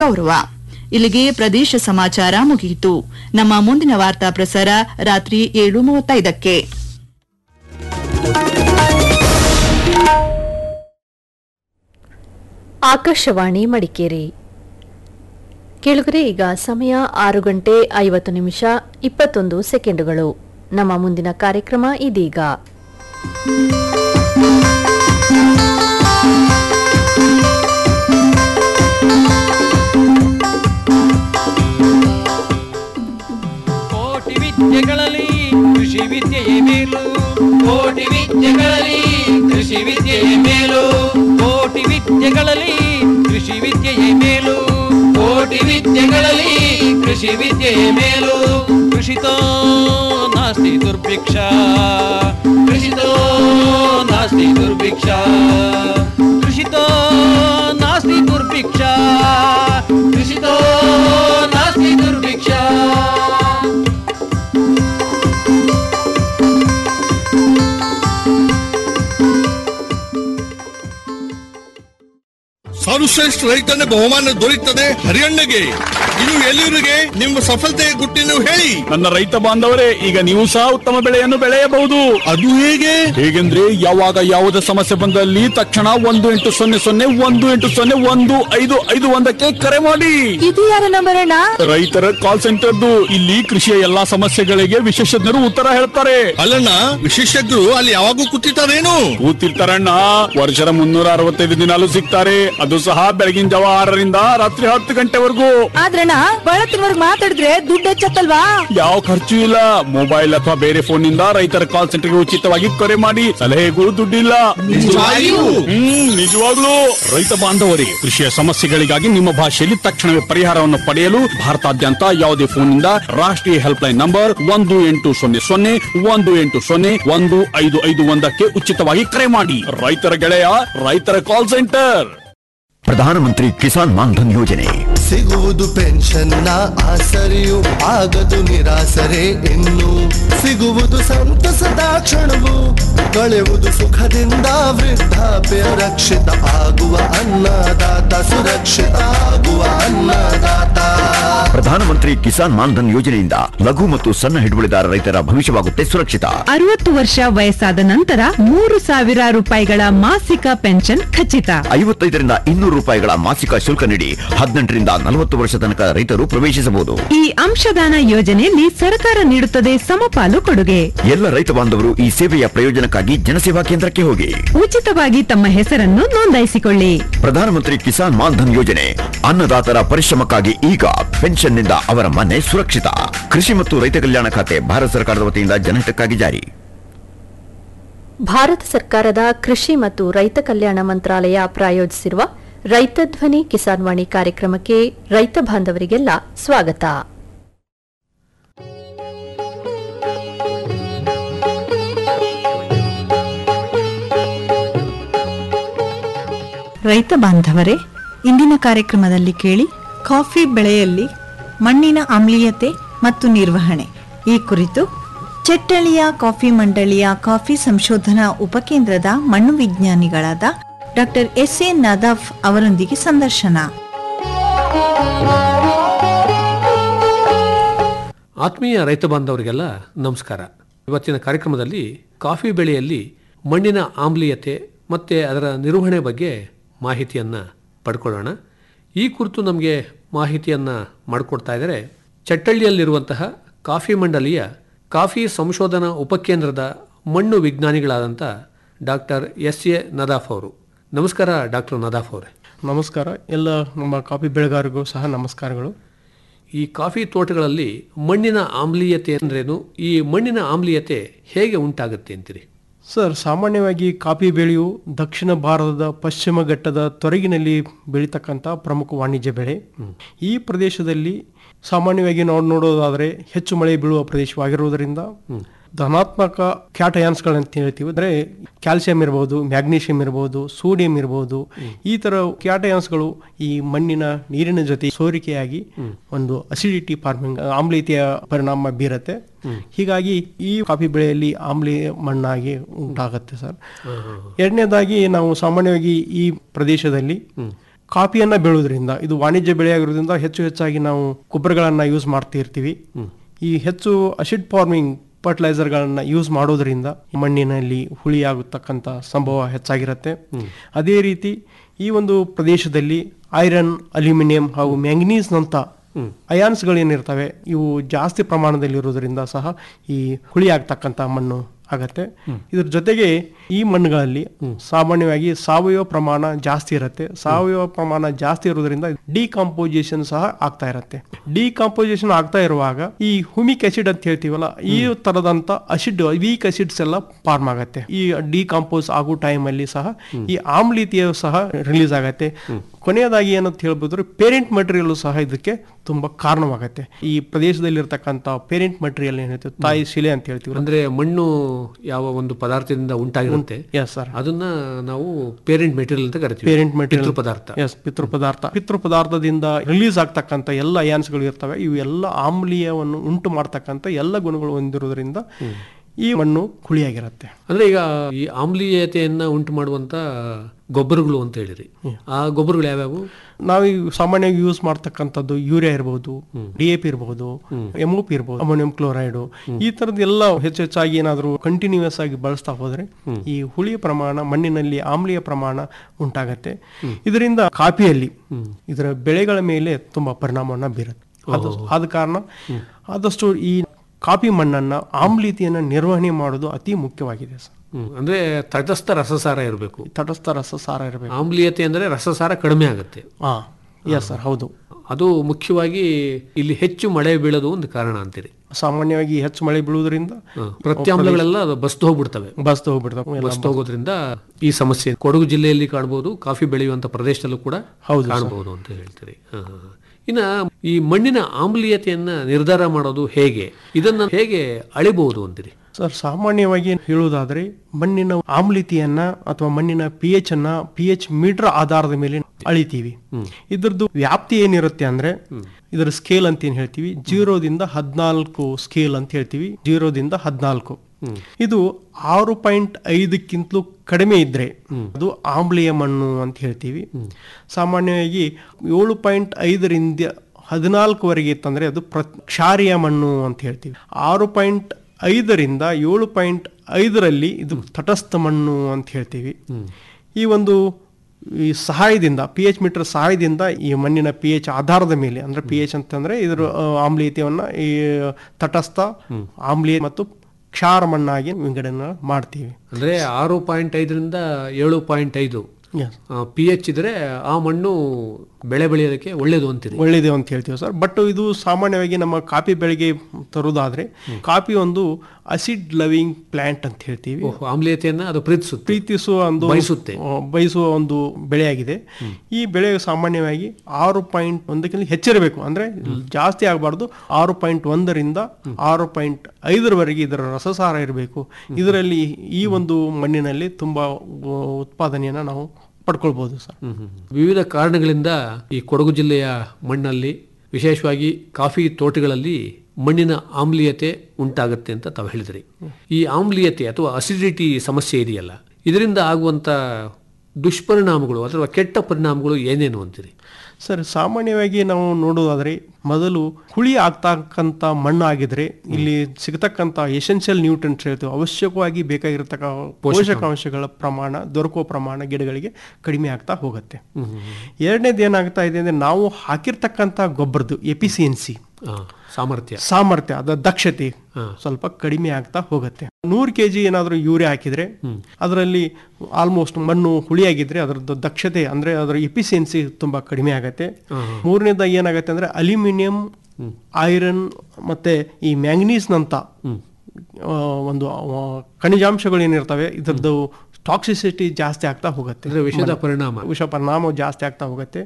ಗೌರವ ಇಲ್ಲಿಗೆ ಪ್ರದೇಶ ಸಮಾಚಾರ ಮುಗಿಯಿತು ನಮ್ಮ ಮುಂದಿನ ವಾರ್ತಾ ಪ್ರಸಾರ ರಾತ್ರಿ ಏಳು ಮೂವತ್ತೈದಕ್ಕೆ ಆಕಾಶವಾಣಿ ಮಡಿಕೇರಿ ಕೇಳುಗರೆ ಈಗ ಸಮಯ ಆರು ಗಂಟೆ ಐವತ್ತು ನಿಮಿಷ ಇಪ್ಪತ್ತೊಂದು ಸೆಕೆಂಡುಗಳು ನಮ್ಮ ಮುಂದಿನ ಕಾರ್ಯಕ್ರಮ ಇದೀಗ ಕೋಟಿ ವಿದ್ಯೆಗಳಲ್ಲಿ ಕೃಷಿ ವಿದ್ಯೆಯೇ ಮೇಲು ಕೋಟಿ ವಿದ್ಯೆಗಳಲ್ಲಿ ಕೃಷಿ ವಿದ್ಯೆಯೇ ಮೇಲು ಕೋಟಿ ವಿದ್ಯೆಗಳಲ್ಲಿ ಕೃಷಿ ವಿದ್ಯೆಯೇ ಮೇಲು ಕೋಟಿ ವಿದ್ಯೆಗಳಲ್ಲಿ ಕೃಷಿ ವಿದ್ಯೆಯೇ ಮೇಲು ಕೃಷಿತೋ ನಾಸ್ತಿ ದುರ್ಭಿಕ್ಷ ಕೃಷಿತೋ ನಾಸ್ತಿ ದುರ್ಭಿಕ್ಷ ಕೃಷಿತೋ ನಾಸ್ತಿ ದುರ್ಭಿಕ್ಷ ಕೃಷಿತೋ ನಾಸ್ತಿ ದುರ್ಭಿಕ್ಷ ಸರ್ವಶ್ರೇಷ್ಠ ರೈತನ ಬಹುಮಾನ ದೊರೆಯುತ್ತದೆ ಹರಿಯಣ್ಣಗೆ ಇದು ಎಲ್ಲಿವರಿಗೆ ನಿಮ್ಮ ಸಫಲತೆಯ ಗುಟ್ಟಿನ ಹೇಳಿ ನನ್ನ ರೈತ ಬಾಂಧವರೇ ಈಗ ನೀವು ಸಹ ಉತ್ತಮ ಬೆಳೆಯನ್ನು ಬೆಳೆಯಬಹುದು ಅದು ಹೇಗೆ ಹೇಗೆಂದ್ರೆ ಯಾವಾಗ ಯಾವುದೇ ಸಮಸ್ಯೆ ಬಂದಲ್ಲಿ ತಕ್ಷಣ ಒಂದು ಎಂಟು ಸೊನ್ನೆ ಸೊನ್ನೆ ಒಂದು ಎಂಟು ಸೊನ್ನೆ ಒಂದು ಐದು ಐದು ಒಂದಕ್ಕೆ ಕರೆ ಮಾಡಿ ಇದು ಯಾರ ನಂಬರ್ ಅಣ್ಣ ರೈತರ ಕಾಲ್ ಸೆಂಟರ್ದು ಇಲ್ಲಿ ಕೃಷಿಯ ಎಲ್ಲಾ ಸಮಸ್ಯೆಗಳಿಗೆ ವಿಶೇಷಜ್ಞರು ಉತ್ತರ ಹೇಳ್ತಾರೆ ಅಲ್ಲಣ್ಣ ವಿಶೇಷಜ್ಞರು ಅಲ್ಲಿ ಯಾವಾಗೂ ಕೂತಿರ್ತಾರೇನು ಕೂತಿರ್ತಾರಣ್ಣ ವರ್ಷದ ಮುನ್ನೂರ ಅರವತ್ತೈದು ದಿನಾಲು ಸಿಗ್ತಾರೆ ಅದು ಸಹ ಬೆಳಗಿನ ಜಾವ ಆರರಿಂದ ರಾತ್ರಿ ಹತ್ತು ಗಂಟೆವರೆಗೂ ಆದ್ರಣ್ಣ ಬಳತ್ತಿನವರ್ಗ್ ಮಾತಾಡಿದ್ರೆ ದುಡ್ಡು ಹೆಚ್ಚತ್ತಲ್ವಾ ಯಾವ ಖರ್ಚು ಇಲ್ಲ ಮೊಬೈಲ್ ಅಥವಾ ಬೇರೆ ಫೋನ್ ನಿಂದ ರೈತರ ಕಾಲ್ ಸೆಂಟರ್ಗೆ ಉಚಿತವಾಗಿ ಕರೆ ಮಾಡಿ ಸಲಹೆಗೂ ದುಡ್ಡಿಲ್ಲ ನಿಜವಾಗಿಯೂ? ಹ್ಮ್ ನಿಜವಾಗ್ಲೂ ರೈತ ಬಾಂಧವರಿಗೆ ಕೃಷಿಯ ಸಮಸ್ಯೆಗಳಿಗಾಗಿ ನಿಮ್ಮ ಭಾಷೆಯಲ್ಲಿ ತಕ್ಷಣವೇ ಪರಿಹಾರವನ್ನು ಪಡೆಯಲು ಭಾರತಾದ್ಯಂತ ಯಾವುದೇ ಫೋನ್ ನಿಂದ ರಾಷ್ಟ್ರೀಯ ಹೆಲ್ಪ್ ಲೈನ್ ನಂಬರ್ ಒಂದು ಎಂಟು ಸೊನ್ನೆ ಸೊನ್ನೆ ಒಂದು ಎಂಟು ಸೊನ್ನೆ ಒಂದು ಐದು ಐದು ಒಂದಕ್ಕೆ ಉಚಿತವಾಗಿ ಕರೆ ಮಾಡಿ ರೈತರ ಗೆಳೆಯ ರೈತರ ಕಾಲ್ ಸೆಂಟರ್ ಪ್ರಧಾನಮಂತ್ರಿ ಕಿಸಾನ್ ಮಾನ್ಧನ್ ಯೋಜನೆ ಸಿಗುವುದು ಪೆನ್ಷನ್ನ ಆಸರೆಯು ಆಗದು ನಿರಾಸರೆ ಇನ್ನು ಸಿಗುವುದು ಸಂತಸದ ಕ್ಷಣವು ಕಳೆಯುವುದು ಸುಖದಿಂದ ವೃದ್ಧಾಪ್ಯ ರಕ್ಷಿತ ಆಗುವ ಅನ್ನದಾತ ಸುರಕ್ಷಿತ ಆಗುವ ಅನ್ನದಾತ ಪ್ರಧಾನಮಂತ್ರಿ ಕಿಸಾನ್ ಮಾನ್ಧನ್ ಯೋಜನೆಯಿಂದ ಲಘು ಮತ್ತು ಸಣ್ಣ ಹಿಡುವಳಿದಾರ ರೈತರ ಭವಿಷ್ಯವಾಗುತ್ತೆ ಸುರಕ್ಷಿತ ಅರವತ್ತು ವರ್ಷ ವಯಸ್ಸಾದ ನಂತರ ಮೂರು ಸಾವಿರ ರೂಪಾಯಿಗಳ ಮಾಸಿಕ ಪೆನ್ಷನ್ ಖಚಿತ ಐವತ್ತೈದರಿಂದ ಇನ್ನೂರು ರೂಪಾಯಿಗಳ ಮಾಸಿಕ ಶುಲ್ಕ ನೀಡಿ ಹದಿನೆಂಟರಿಂದ ನಲವತ್ತು ವರ್ಷ ತನಕ ರೈತರು ಪ್ರವೇಶಿಸಬಹುದು ಈ ಅಂಶದಾನ ಯೋಜನೆಯಲ್ಲಿ ಸರ್ಕಾರ ನೀಡುತ್ತದೆ ಸಮಪಾಲು ಕೊಡುಗೆ ಎಲ್ಲ ರೈತ ಬಾಂಧವರು ಈ ಸೇವೆಯ ಪ್ರಯೋಜನಕ್ಕಾಗಿ ಜನಸೇವಾ ಕೇಂದ್ರಕ್ಕೆ ಹೋಗಿ ಉಚಿತವಾಗಿ ತಮ್ಮ ಹೆಸರನ್ನು ನೋಂದಾಯಿಸಿಕೊಳ್ಳಿ ಪ್ರಧಾನಮಂತ್ರಿ ಕಿಸಾನ್ ಮಾನ್ಧನ್ ಯೋಜನೆ ಅನ್ನದಾತರ ಪರಿಶ್ರಮಕ್ಕಾಗಿ ಈಗ ಪೆನ್ಷನ್ನಿಂದ ಅವರ ಮನೆ ಸುರಕ್ಷಿತ ಕೃಷಿ ಮತ್ತು ರೈತ ಕಲ್ಯಾಣ ಖಾತೆ ಭಾರತ ಸರ್ಕಾರದ ವತಿಯಿಂದ ಜನಹಿತಕ್ಕಾಗಿ ಜಾರಿ ಭಾರತ ಸರ್ಕಾರದ ಕೃಷಿ ಮತ್ತು ರೈತ ಕಲ್ಯಾಣ ಮಂತ್ರಾಲಯ ಪ್ರಾಯೋಜಿಸಿರುವ ರೈತ ಧ್ವನಿ ಕಿಸಾನ್ ವಾಣಿ ಕಾರ್ಯಕ್ರಮಕ್ಕೆ ರೈತ ಬಾಂಧವರಿಗೆಲ್ಲ ಸ್ವಾಗತ ರೈತ ಬಾಂಧವರೇ ಇಂದಿನ ಕಾರ್ಯಕ್ರಮದಲ್ಲಿ ಕೇಳಿ ಕಾಫಿ ಬೆಳೆಯಲ್ಲಿ ಮಣ್ಣಿನ ಆಮ್ಲೀಯತೆ ಮತ್ತು ನಿರ್ವಹಣೆ ಈ ಕುರಿತು ಚೆಟ್ಟಳಿಯ ಕಾಫಿ ಮಂಡಳಿಯ ಕಾಫಿ ಸಂಶೋಧನಾ ಉಪಕೇಂದ್ರದ ಮಣ್ಣು ವಿಜ್ಞಾನಿಗಳಾದ ಡಾಕ್ಟರ್ ಎಸ್ ಎ ನದಾಫ್ ಅವರೊಂದಿಗೆ ಸಂದರ್ಶನ ಆತ್ಮೀಯ ರೈತ ಬಾಂಧವರಿಗೆಲ್ಲ ನಮಸ್ಕಾರ ಇವತ್ತಿನ ಕಾರ್ಯಕ್ರಮದಲ್ಲಿ ಕಾಫಿ ಬೆಳೆಯಲ್ಲಿ ಮಣ್ಣಿನ ಆಮ್ಲೀಯತೆ ಮತ್ತು ಅದರ ನಿರ್ವಹಣೆ ಬಗ್ಗೆ ಮಾಹಿತಿಯನ್ನು ಪಡ್ಕೊಳ್ಳೋಣ ಈ ಕುರಿತು ನಮಗೆ ಮಾಹಿತಿಯನ್ನು ಮಾಡಿಕೊಡ್ತಾ ಇದ್ದಾರೆ ಚಟ್ಟಳ್ಳಿಯಲ್ಲಿರುವಂತಹ ಕಾಫಿ ಮಂಡಲಿಯ ಕಾಫಿ ಸಂಶೋಧನಾ ಉಪಕೇಂದ್ರದ ಮಣ್ಣು ವಿಜ್ಞಾನಿಗಳಾದಂಥ ಡಾಕ್ಟರ್ ಎಸ್ ಎ ನದಾಫ್ ಅವರು ನಮಸ್ಕಾರ ಡಾಕ್ಟರ್ ನದಾಫ್ ಅವರೇ ನಮಸ್ಕಾರ ಎಲ್ಲ ನಮ್ಮ ಕಾಫಿ ಬೆಳೆಗಾರರಿಗೂ ಸಹ ನಮಸ್ಕಾರಗಳು ಈ ಕಾಫಿ ತೋಟಗಳಲ್ಲಿ ಮಣ್ಣಿನ ಆಮ್ಲೀಯತೆ ಅಂದ್ರೇನು ಈ ಮಣ್ಣಿನ ಆಮ್ಲೀಯತೆ ಹೇಗೆ ಉಂಟಾಗುತ್ತೆ ಅಂತೀರಿ ಸರ್ ಸಾಮಾನ್ಯವಾಗಿ ಕಾಫಿ ಬೆಳೆಯು ದಕ್ಷಿಣ ಭಾರತದ ಪಶ್ಚಿಮ ಘಟ್ಟದ ತೊರಗಿನಲ್ಲಿ ಬೆಳೀತಕ್ಕಂಥ ಪ್ರಮುಖ ವಾಣಿಜ್ಯ ಬೆಳೆ ಈ ಪ್ರದೇಶದಲ್ಲಿ ಸಾಮಾನ್ಯವಾಗಿ ನಾವು ನೋಡೋದಾದರೆ ಹೆಚ್ಚು ಮಳೆ ಬೀಳುವ ಪ್ರದೇಶವಾಗಿರುವುದರಿಂದ ಧನಾತ್ಮಕ ಕ್ಯಾಟಯಾನ್ಸ್ಗಳಂತ ಹೇಳ್ತೀವಿ ಅಂದರೆ ಕ್ಯಾಲ್ಸಿಯಂ ಇರ್ಬೋದು ಮ್ಯಾಗ್ನೀಷಿಯಂ ಇರ್ಬೋದು ಸೋಡಿಯಂ ಇರ್ಬೋದು ಈ ಥರ ಕ್ಯಾಟಯಾನ್ಸ್ಗಳು ಈ ಮಣ್ಣಿನ ನೀರಿನ ಜೊತೆ ಸೋರಿಕೆಯಾಗಿ ಒಂದು ಅಸಿಡಿಟಿ ಫಾರ್ಮಿಂಗ್ ಆಮ್ಲೀಯತೆಯ ಪರಿಣಾಮ ಬೀರತ್ತೆ ಹೀಗಾಗಿ ಈ ಕಾಫಿ ಬೆಳೆಯಲ್ಲಿ ಆಮ್ಲೀಯ ಮಣ್ಣಾಗಿ ಉಂಟಾಗತ್ತೆ ಸರ್ ಎರಡನೇದಾಗಿ ನಾವು ಸಾಮಾನ್ಯವಾಗಿ ಈ ಪ್ರದೇಶದಲ್ಲಿ ಕಾಫಿಯನ್ನ ಬೆಳೆಯೋದ್ರಿಂದ ಇದು ವಾಣಿಜ್ಯ ಬೆಳೆಯಾಗಿರೋದ್ರಿಂದ ಹೆಚ್ಚು ಹೆಚ್ಚಾಗಿ ನಾವು ಗೊಬ್ಬರಗಳನ್ನ ಯೂಸ್ ಮಾಡ್ತಾ ಇರ್ತೀವಿ ಈ ಹೆಚ್ಚು ಅಸಿಡ್ ಫಾರ್ಮಿಂಗ್ ಫರ್ಟಿಲೈಸರ್ಗಳನ್ನ ಯೂಸ್ ಮಾಡೋದ್ರಿಂದ ಮಣ್ಣಿನಲ್ಲಿ ಹುಳಿ ಆಗತಕ್ಕಂಥ ಸಂಭವ ಹೆಚ್ಚಾಗಿರುತ್ತೆ ಅದೇ ರೀತಿ ಈ ಒಂದು ಪ್ರದೇಶದಲ್ಲಿ ಐರನ್ ಅಲ್ಯೂಮಿನಿಯಂ ಹಾಗೂ ಮ್ಯಾಂಗನೀಸ್ನಂಥ ಅಯಾನ್ಸ್ಗಳೇನಿರ್ತವೆ ಇವು ಜಾಸ್ತಿ ಪ್ರಮಾಣದಲ್ಲಿ ಇರೋದ್ರಿಂದ ಸಹ ಈ ಹುಳಿ ಆಗ್ತಕ್ಕಂಥ ಮಣ್ಣು ಆಗತ್ತೆ ಇದ್ರ ಜೊತೆಗೆ ಈ ಮಣ್ಣುಗಳಲ್ಲಿ ಸಾಮಾನ್ಯವಾಗಿ ಸಾವಯವ ಪ್ರಮಾಣ ಜಾಸ್ತಿ ಇರುತ್ತೆ ಸಾವಯವ ಪ್ರಮಾಣ ಜಾಸ್ತಿ ಇರೋದ್ರಿಂದ ಡಿಕಾಂಪೋಸಿಷನ್ ಸಹ ಆಗ್ತಾ ಇರುತ್ತೆ ಡಿಕಾಂಪೋಸಿಷನ್ ಆಗ್ತಾ ಇರುವಾಗ ಈ ಹುಮಿಕ್ ಅಸಿಡ್ ಅಂತ ಹೇಳ್ತೀವಲ್ಲ ಈ ತರದಂತ ಅಸಿಡ್ ವೀಕ್ ಅಸಿಡ್ಸ್ ಎಲ್ಲ ಫಾರ್ಮ್ ಆಗತ್ತೆ ಈ ಡಿಕಾಂಪೋಸ್ ಆಗೋ ಟೈಮಲ್ಲಿ ಸಹ ಈ ಆಮ್ಲೀತಿಯು ಸಹ ರಿಲೀಸ್ ಆಗತ್ತೆ ಕೊನೆಯದಾಗಿ ಏನಂತ ಹೇಳ್ಬೋದ್ರೆ ಪೇರೆಂಟ್ ಮಟೀರಿಯಲ್ ಸಹ ಇದಕ್ಕೆ ತುಂಬಾ ಕಾರಣವಾಗತ್ತೆ ಈ ಪ್ರದೇಶದಲ್ಲಿ ಇರ್ತಕ್ಕಂಥ ಪೇರೆಂಟ್ ಮಟೀರಿಯಲ್ ಏನಿದೆ ತಾಯಿ ಶಿಲೆ ಅಂತ ಹೇಳ್ತೀವಿ ಅಂದ್ರೆ ಮಣ್ಣು ಯಾವ ಒಂದು ಪದಾರ್ಥದಿಂದ ಉಂಟಾಗಿರುತ್ತೆ ಎಸ್ ಸರ್ ಅದನ್ನ ನಾವು ಪೇರೆಂಟ್ ಮೆಟೀರಿಯಲ್ ಅಂತ ಕರಿತೀವಿ ಪೇರೆಂಟ್ ಮೆಟೀರಿಯಲ್ ಪಿತೃ ಪದಾರ್ಥ ಎಸ್ ಪಿತೃ ಪದಾರ್ಥ ಪಿತೃ ಪದಾರ್ಥದಿಂದ ರಿಲೀಸ್ ಆಗ್ತಕ್ಕಂಥ ಎಲ್ಲ ಅಯಾನ್ಸ್ಗಳು ಇರ್ತವೆ ಇವು ಎಲ್ಲ ಆಮ್ಲೀಯವನ್ನು ಉಂಟು ಮಾಡ್ತಕ್ಕಂಥ ಎಲ್ಲ ಗುಣಗಳು ಹೊಂದಿರೋದ್ರಿಂದ ಈ ಮಣ್ಣು ಹುಳಿಯಾಗಿರುತ್ತೆ ಅಂದ್ರೆ ಈಗ ಈ ಆಮ್ಲೀಯತೆಯನ್ನ ಉಂಟು ಮಾಡುವಂತ ಗೊಬ್ಬರಗಳು ಅಂತ ಹೇಳಿರಿ ಆ ಗೊಬ್ಬರಗಳು ಯಾವ್ಯಾವು ನಾವು ಈ ಸಾಮಾನ್ಯವಾಗಿ ಯೂಸ್ ಮಾಡ್ತಕ್ಕಂಥದ್ದು ಯೂರಿಯಾ ಇರಬಹುದು ಡಿ ಎ ಪಿ ಇರಬಹುದು ಎಮ್ ಒ ಪಿ ಇರಬಹುದು ಅಮೋನಿಯಂ ಕ್ಲೋರೈಡ್ ಈ ತರದ ಎಲ್ಲ ಹೆಚ್ಚು ಹೆಚ್ಚಾಗಿ ಏನಾದರೂ ಕಂಟಿನ್ಯೂಸ್ ಆಗಿ ಬಳಸ್ತಾ ಹೋದ್ರೆ ಈ ಹುಳಿಯ ಪ್ರಮಾಣ ಮಣ್ಣಿನಲ್ಲಿ ಆಮ್ಲೀಯ ಪ್ರಮಾಣ ಉಂಟಾಗತ್ತೆ ಇದರಿಂದ ಕಾಫಿಯಲ್ಲಿ ಇದರ ಬೆಳೆಗಳ ಮೇಲೆ ತುಂಬಾ ಪರಿಣಾಮವನ್ನ ಬೀರುತ್ತೆ ಅದು ಆದ ಕಾರಣ ಆದಷ್ಟು ಈ ಕಾಫಿ ಮಣ್ಣನ್ನ ಆಮ್ಲೀಯತೆಯನ್ನ ನಿರ್ವಹಣೆ ಮಾಡೋದು ಅತಿ ಮುಖ್ಯವಾಗಿದೆ ಸರ್ ಹ್ಮ್. ಅಂದ್ರೆ ತಟಸ್ಥ ರಸಸಾರ ಇರಬೇಕು ತಟಸ್ಥ ರಸಸಾರ ಇರಬೇಕು ಆಮ್ಲೀಯತೆ ಅಂದ್ರೆ ರಸಸಾರ ಕಡಿಮೆ ಆಗುತ್ತೆ ಹಾ ಎಸ್ ಸರ್ ಹೌದು ಅದು ಮುಖ್ಯವಾಗಿ ಇಲ್ಲಿ ಹೆಚ್ಚು ಮಳೆ ಬೀಳೋದು ಒಂದು ಕಾರಣ ಅಂತೀರಿ ಸಾಮಾನ್ಯವಾಗಿ ಹೆಚ್ಚು ಮಳೆ ಬೀಳುವುದರಿಂದ ಹ. ಪ್ರತ್ಯಾಮ್ಲಗಳೆಲ್ಲ ಅದು ಬಸ್ದು ಹೋಗ್ಬಿಡ್ತವೆ ಬಸ್ತು ಹೋಗ್ಬಿಡ್ತಾವೆ ಎಲ್ಲ ಬಸ್ದು ಹೋಗೋದ್ರಿಂದ ಈ ಸಮಸ್ಯೆ ಕೊಡಗು ಜಿಲ್ಲೆಯಲ್ಲಿ ಕಾಣಬಹುದು ಕಾಫಿ ಬೆಳೆಯುವಂತ ಪ್ರದೇಶದಲ್ಲೂ ಕೂಡ ಹೌದು ಸರ್. ಕಾಣಬಹುದು ಅಂತ ಹೇಳ್ತೀರಿ ಹ, ಹ, ಹ. ಇನ್ನ ಈ ಮಣ್ಣಿನ ಆಮ್ಲೀಯತೆಯನ್ನ ನಿರ್ಧಾರ ಮಾಡೋದು ಹೇಗೆ ಇದನ್ನ ಹೇಗೆ ಅಳಿಬಹುದು ಅಂತೀರಿ ಸರ್ ಸಾಮಾನ್ಯವಾಗಿ ಹೇಳುವುದಾದ್ರೆ ಮಣ್ಣಿನ ಆಮ್ಲೀಯತೆಯನ್ನ ಅಥವಾ ಮಣ್ಣಿನ ಪಿ ಎಚ್ ಅನ್ನ ಪಿ ಎಚ್ ಮೀಟರ್ ಆಧಾರದ ಮೇಲೆ ಅಳಿತೀವಿ ಇದ್ರದ್ದು ವ್ಯಾಪ್ತಿ ಏನಿರುತ್ತೆ ಅಂದ್ರೆ ಇದರ ಸ್ಕೇಲ್ ಅಂತ ಏನ್ ಹೇಳ್ತೀವಿ ಜೀರೋದಿಂದ ಹದಿನಾಲ್ಕು ಸ್ಕೇಲ್ ಅಂತ ಹೇಳ್ತೀವಿ ಜೀರೋದಿಂದ ಹದಿನಾಲ್ಕು ಇದು ಆರು ಪಾಯಿಂಟ್ ಐದಕ್ಕಿಂತಲೂ ಕಡಿಮೆ ಇದ್ರೆ ಅದು ಆಮ್ಲೀಯ ಮಣ್ಣು ಅಂತ ಹೇಳ್ತೀವಿ ಸಾಮಾನ್ಯವಾಗಿ ಏಳು ಪಾಯಿಂಟ್ ಐದರಿಂದ ಹದಿನಾಲ್ಕುವರೆಗೆ ಇತ್ತಂದ್ರೆ ಅದು ಪ್ರ ಕ್ಷಾರಿಯ ಮಣ್ಣು ಅಂತ ಹೇಳ್ತೀವಿ ಆರು ಪಾಯಿಂಟ್ ಐದರಿಂದ ಏಳು ಪಾಯಿಂಟ್ ಐದರಲ್ಲಿ ಇದು ತಟಸ್ಥ ಮಣ್ಣು ಅಂತ ಹೇಳ್ತೀವಿ ಈ ಒಂದು ಈ ಸಹಾಯದಿಂದ ಪಿ ಎಚ್ ಮೀಟರ್ ಸಹಾಯದಿಂದ ಈ ಮಣ್ಣಿನ ಪಿ ಎಚ್ ಆಧಾರದ ಮೇಲೆ ಅಂದ್ರೆ ಪಿ ಎಚ್ ಅಂತಂದ್ರೆ ಇದರ ಆ, ಆಮ್ಲೀಯತೆಯನ್ನ ಈ ತಟಸ್ಥ ಆಮ್ಲೀಯ ಮತ್ತು ಕ್ಷಾರ ಮಣ್ಣಾಗಿ ವಿಂಗಡಣೆ ಮಾಡ್ತೀವಿ ಅಂದ್ರೆ ಆರು ಪಾಯಿಂಟ್ ಐದರಿಂದ ಏಳು ಪಾಯಿಂಟ್ ಐದು Yes. ಪಿ ಎಚ್ ಇದ್ರೆ ಆ ಮಣ್ಣು ಬೆಳೆ ಬೆಳೆಯೋದಕ್ಕೆ ಒಳ್ಳೇದು ಅಂತೀರಿ ಒಳ್ಳೇದು ಅಂತ ಹೇಳ್ತೀವಿ ಸರ್ ಬಟ್ ಇದು ಸಾಮಾನ್ಯವಾಗಿ ನಮ್ಮ ಕಾಫಿ ಬೆಳೆಗೆ ತರುವುದಾದ್ರೆ ಕಾಫಿ ಒಂದು ಅಸಿಡ್ ಲವಿಂಗ್ ಪ್ಲಾಂಟ್ ಅಂತ ಹೇಳ್ತೀವಿ ಓಹ್, ಆಮ್ಲೀಯತೆಯನ್ನ ಅದು ಪ್ರೀತಿಸುತ್ತೆ ಪ್ರೀತಿಸುವ ಒಂದು ಬಯಸುತ್ತೆ. ಆ, ಬಯಸುವ ಒಂದು ಬೆಳೆಯಾಗಿದೆ ಈ ಬೆಳೆ ಸಾಮಾನ್ಯವಾಗಿ ಆರು ಪಾಯಿಂಟ್ ಒಂದಕ್ಕಿಂತ ಹೆಚ್ಚಿರಬೇಕು ಅಂದ್ರೆ ಜಾಸ್ತಿ ಆಗಬಾರ್ದು ಆರು ಪಾಯಿಂಟ್ ಒಂದರಿಂದ ಆರು ಪಾಯಿಂಟ್ ಐದರವರೆಗೆ ಇದರ ರಸಸಾರ ಇರಬೇಕು ಇದರಲ್ಲಿ ಈ ಒಂದು ಮಣ್ಣಿನಲ್ಲಿ ತುಂಬಾ ಆ, ಉತ್ಪಾದನೆಯನ್ನ ನಾವು ಪಡ್ಕೊಳ್ಬಹುದು ಸರ್ ಹ್ಮ್, ಹ್ಮ್. ವಿವಿಧ ಕಾರಣಗಳಿಂದ ಈ ಕೊಡಗು ಜಿಲ್ಲೆಯ ಮಣ್ಣಲ್ಲಿ ವಿಶೇಷವಾಗಿ ಕಾಫಿ ತೋಟಗಳಲ್ಲಿ ಮಣ್ಣಿನ ಆಮ್ಲೀಯತೆ ಉಂಟಾಗುತ್ತೆ ಅಂತ ತಾವು ಹೇಳಿದ್ರಿ ಈ ಆಮ್ಲೀಯತೆ ಅಥವಾ ಅಸಿಡಿಟಿ ಸಮಸ್ಯೆ ಇದೆಯಲ್ಲ ಇದರಿಂದ ಆಗುವಂತ ದುಷ್ಪರಿಣಾಮಗಳು ಅಥವಾ ಕೆಟ್ಟ ಪರಿಣಾಮಗಳು ಏನೇನು ಅಂತೀರಿ ಸರ್ ಸಾಮಾನ್ಯವಾಗಿ ನಾವು ನೋಡೋದಾದ್ರೆ ಮೊದಲು ಹುಳಿ ಆಗ್ತಕ್ಕಂಥ ಮಣ್ಣು ಆಗಿದ್ರೆ ಇಲ್ಲಿ ಸಿಗತಕ್ಕಂಥ ಎಸೆನ್ಷಿಯಲ್ ನ್ಯೂಟ್ರಿಯೆಂಟ್ಸ್ ಹೇಳ್ತೀವಿ ಅವಶ್ಯಕವಾಗಿ ಬೇಕಾಗಿರತಕ್ಕ ಪೋಷಕಾಂಶಗಳ ಪ್ರಮಾಣ ದೊರಕುವ ಪ್ರಮಾಣ ಗಿಡಗಳಿಗೆ ಕಡಿಮೆ ಆಗ್ತಾ ಹೋಗುತ್ತೆ ಎರಡನೇದು ಏನಾಗ್ತಾ ಇದೆ ಅಂದ್ರೆ ನಾವು ಹಾಕಿರ್ತಕ್ಕಂಥ ಗೊಬ್ಬರದ್ದು ಎಪಿಸಿಯನ್ಸಿ ಆ, ಸಾಮರ್ಥ್ಯ ಸಾಮರ್ಥ್ಯ ಅದ ದಕ್ಷತೆ ಸ್ವಲ್ಪ ಕಡಿಮೆ ಆಗ್ತಾ ಹೋಗುತ್ತೆ ನೂರು ಕೆ ಜಿ ಏನಾದರೂ ಯೂರಿಯಾ ಹಾಕಿದ್ರೆ ಅದರಲ್ಲಿ ಆಲ್ಮೋಸ್ಟ್ ಮಣ್ಣು ಹುಳಿಯಾಗಿದ್ರೆ ಅದರದ್ದು ದಕ್ಷತೆ ಅಂದ್ರೆ ಅದರ ಎಫಿಸಿಯನ್ಸಿ ತುಂಬಾ ಕಡಿಮೆ ಆಗತ್ತೆ ಮೂರನೇದಾಗಿ ಏನಾಗುತ್ತೆ ಅಂದ್ರೆ ಅಲ್ಯೂಮಿನಿಯಂ ಐರನ್ ಮತ್ತೆ ಈ ಮ್ಯಾಂಗನೀಸ್ನಂತ ಆ, ಒಂದು ಆ, ಖನಿಜಾಂಶಗಳು ಏನಿರ್ತವೆ ಇದ್ರದ್ದು ಟಾಕ್ಸಿಸಿಟಿ ಜಾಸ್ತಿ ಆಗ್ತಾ ಹೋಗುತ್ತೆ ಅಂದ್ರೆ ವಿಷದ ಪರಿಣಾಮ ವಿಷ ಪರಿಣಾಮ ಜಾಸ್ತಿ ಆಗ್ತಾ ಹೋಗುತ್ತೆ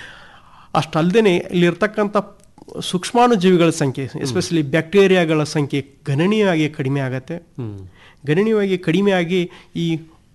ಅಷ್ಟಲ್ದೇನೆ ಇಲ್ಲಿರ್ತಕ್ಕಂಥ ಸೂಕ್ಷ್ಮಾಣು ಜೀವಿಗಳ ಸಂಖ್ಯೆ ಎಸ್ಪೆಷಲಿ ಬ್ಯಾಕ್ಟೀರಿಯಾಗಳ ಸಂಖ್ಯೆ ಗಣನೀಯವಾಗಿ ಕಡಿಮೆ ಆಗತ್ತೆ ಗಣನೀಯವಾಗಿ ಕಡಿಮೆಯಾಗಿ ಈ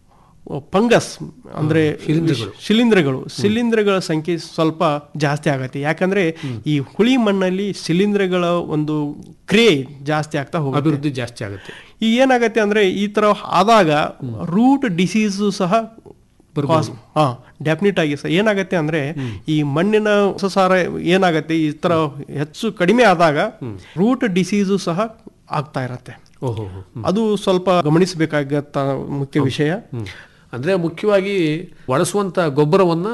ಫಂಗಸ್ ಅಂದ್ರೆ ಶಿಲೀಂಧ್ರಗಳು. ಶಿಲೀಂಧ್ರಗಳು ಶಿಲೀಂಧ್ರಗಳ ಸಂಖ್ಯೆ ಸ್ವಲ್ಪ ಜಾಸ್ತಿ ಆಗತ್ತೆ ಯಾಕಂದ್ರೆ ಈ ಹುಳಿ ಮಣ್ಣಲ್ಲಿ ಶಿಲೀಂಧ್ರಗಳ ಒಂದು ಕ್ರಿಯೆ ಜಾಸ್ತಿ ಆಗ್ತಾ ಹೋಗುತ್ತೆ ಅಭಿವೃದ್ಧಿ ಜಾಸ್ತಿ ಆಗುತ್ತೆ ಈ ಏನಾಗತ್ತೆ ಅಂದ್ರೆ ಈ ತರ ಆದಾಗ ರೂಟ್ ಡಿಸೀಸು ಸಹ ಕಾಸ್ ಹಾ ಡೆಫಿನೆಟ್ ಆಗಿ ಸರ್ ಏನಾಗತ್ತೆ ಅಂದ್ರೆ ಈ ಮಣ್ಣಿನ ಸಾರ ಏನಾಗತ್ತೆ ಈ ತರ ಹೆಚ್ಚು ಕಡಿಮೆ ಆದಾಗ ರೂಟ್ ಡಿಸೀಸು ಸಹ ಆಗ್ತಾ ಇರತ್ತೆ ಓಹೋ ಅದು ಸ್ವಲ್ಪ ಗಮನಿಸಬೇಕಾಗತ್ತ ಮುಖ್ಯ ವಿಷಯ ಅಂದರೆ ಮುಖ್ಯವಾಗಿ ಬಳಸುವಂಥ ಗೊಬ್ಬರವನ್ನು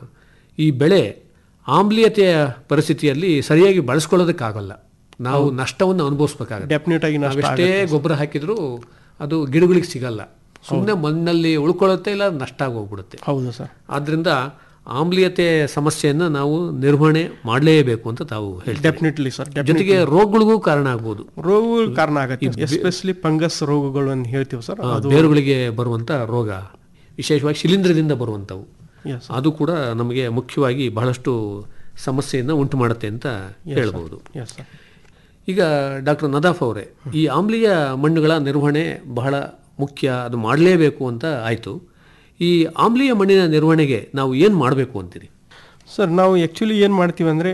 ಈ ಬೆಳೆ ಆಮ್ಲೀಯತೆಯ ಪರಿಸ್ಥಿತಿಯಲ್ಲಿ ಸರಿಯಾಗಿ ಬಳಸ್ಕೊಳ್ಳೋದಕ್ಕಾಗಲ್ಲ ನಾವು ನಷ್ಟವನ್ನು ಅನುಭವಿಸ್ಬೇಕಾಗುತ್ತೆ ಡೆಫಿನೆಟ್ ಆಗಿ ನಷ್ಟ ನಾವೆಷ್ಟೇ ಗೊಬ್ಬರ ಹಾಕಿದ್ರೂ ಅದು ಗಿಡಗಳಿಗೆ ಸಿಗಲ್ಲ ಸುಮ್ಮನೆ ಮಣ್ಣಲ್ಲಿ ಉಳ್ಕೊಳ್ಳುತ್ತೆ ಇಲ್ಲ ನಷ್ಟ ಆಗೋಗ್ಬಿಡುತ್ತೆ ಹೌದು ಸರ್ ಆದ್ರಿಂದ ಆಮ್ಲೀಯತೆ ಸಮಸ್ಯೆಯನ್ನು ನಾವು ನಿರ್ವಹಣೆ ಮಾಡಲೇಬೇಕು ಅಂತ ತಾವು ಹೇಳ್ತೀವಿ ಡೆಫಿನೆಟ್ಲಿ ಸರ್ ಜೊತೆಗೆ ರೋಗಗಳಿಗೂ ಕಾರಣ ಆಗ್ಬೋದು ರೋಗಗಳು ಕಾರಣ ಆಗತ್ತೆ ಎಸ್ಪೆಷಲಿ ಫಂಗಸ್ ರೋಗಗಳು ಅಂತ ಹೇಳ್ತೀವಿ ಸರ್ ಆ, ಅದು ಬೇರುಗಳಿಗೆ ಬರುವಂತ ರೋಗ ವಿಶೇಷವಾಗಿ ಶಿಲೀಂಧ್ರದಿಂದ ಬರುವಂಥವು Yes, ಅದು ಕೂಡ ನಮಗೆ ಮುಖ್ಯವಾಗಿ ಬಹಳಷ್ಟು ಸಮಸ್ಯೆಯನ್ನು ಉಂಟು ಮಾಡುತ್ತೆ ಅಂತ ಹೇಳ್ಬೋದು ಎಸ್ ಸರ್ ಈಗ ಡಾಕ್ಟರ್ ನದಾಫ್ ಅವರೇ ಈ ಆಮ್ಲೀಯ ಮಣ್ಣುಗಳ ನಿರ್ವಹಣೆ ಬಹಳ ಮುಖ್ಯ ಅದು ಮಾಡಲೇಬೇಕು ಅಂತ ಆಯಿತು ಈ ಆಮ್ಲೀಯ ಮಣ್ಣಿನ ನಿರ್ವಹಣೆಗೆ ನಾವು ಏನು ಮಾಡಬೇಕು ಅಂತೀರಿ ಸರ್ ನಾವು ಆ್ಯಕ್ಚುಲಿ ಏನು ಮಾಡ್ತೀವಿ ಅಂದರೆ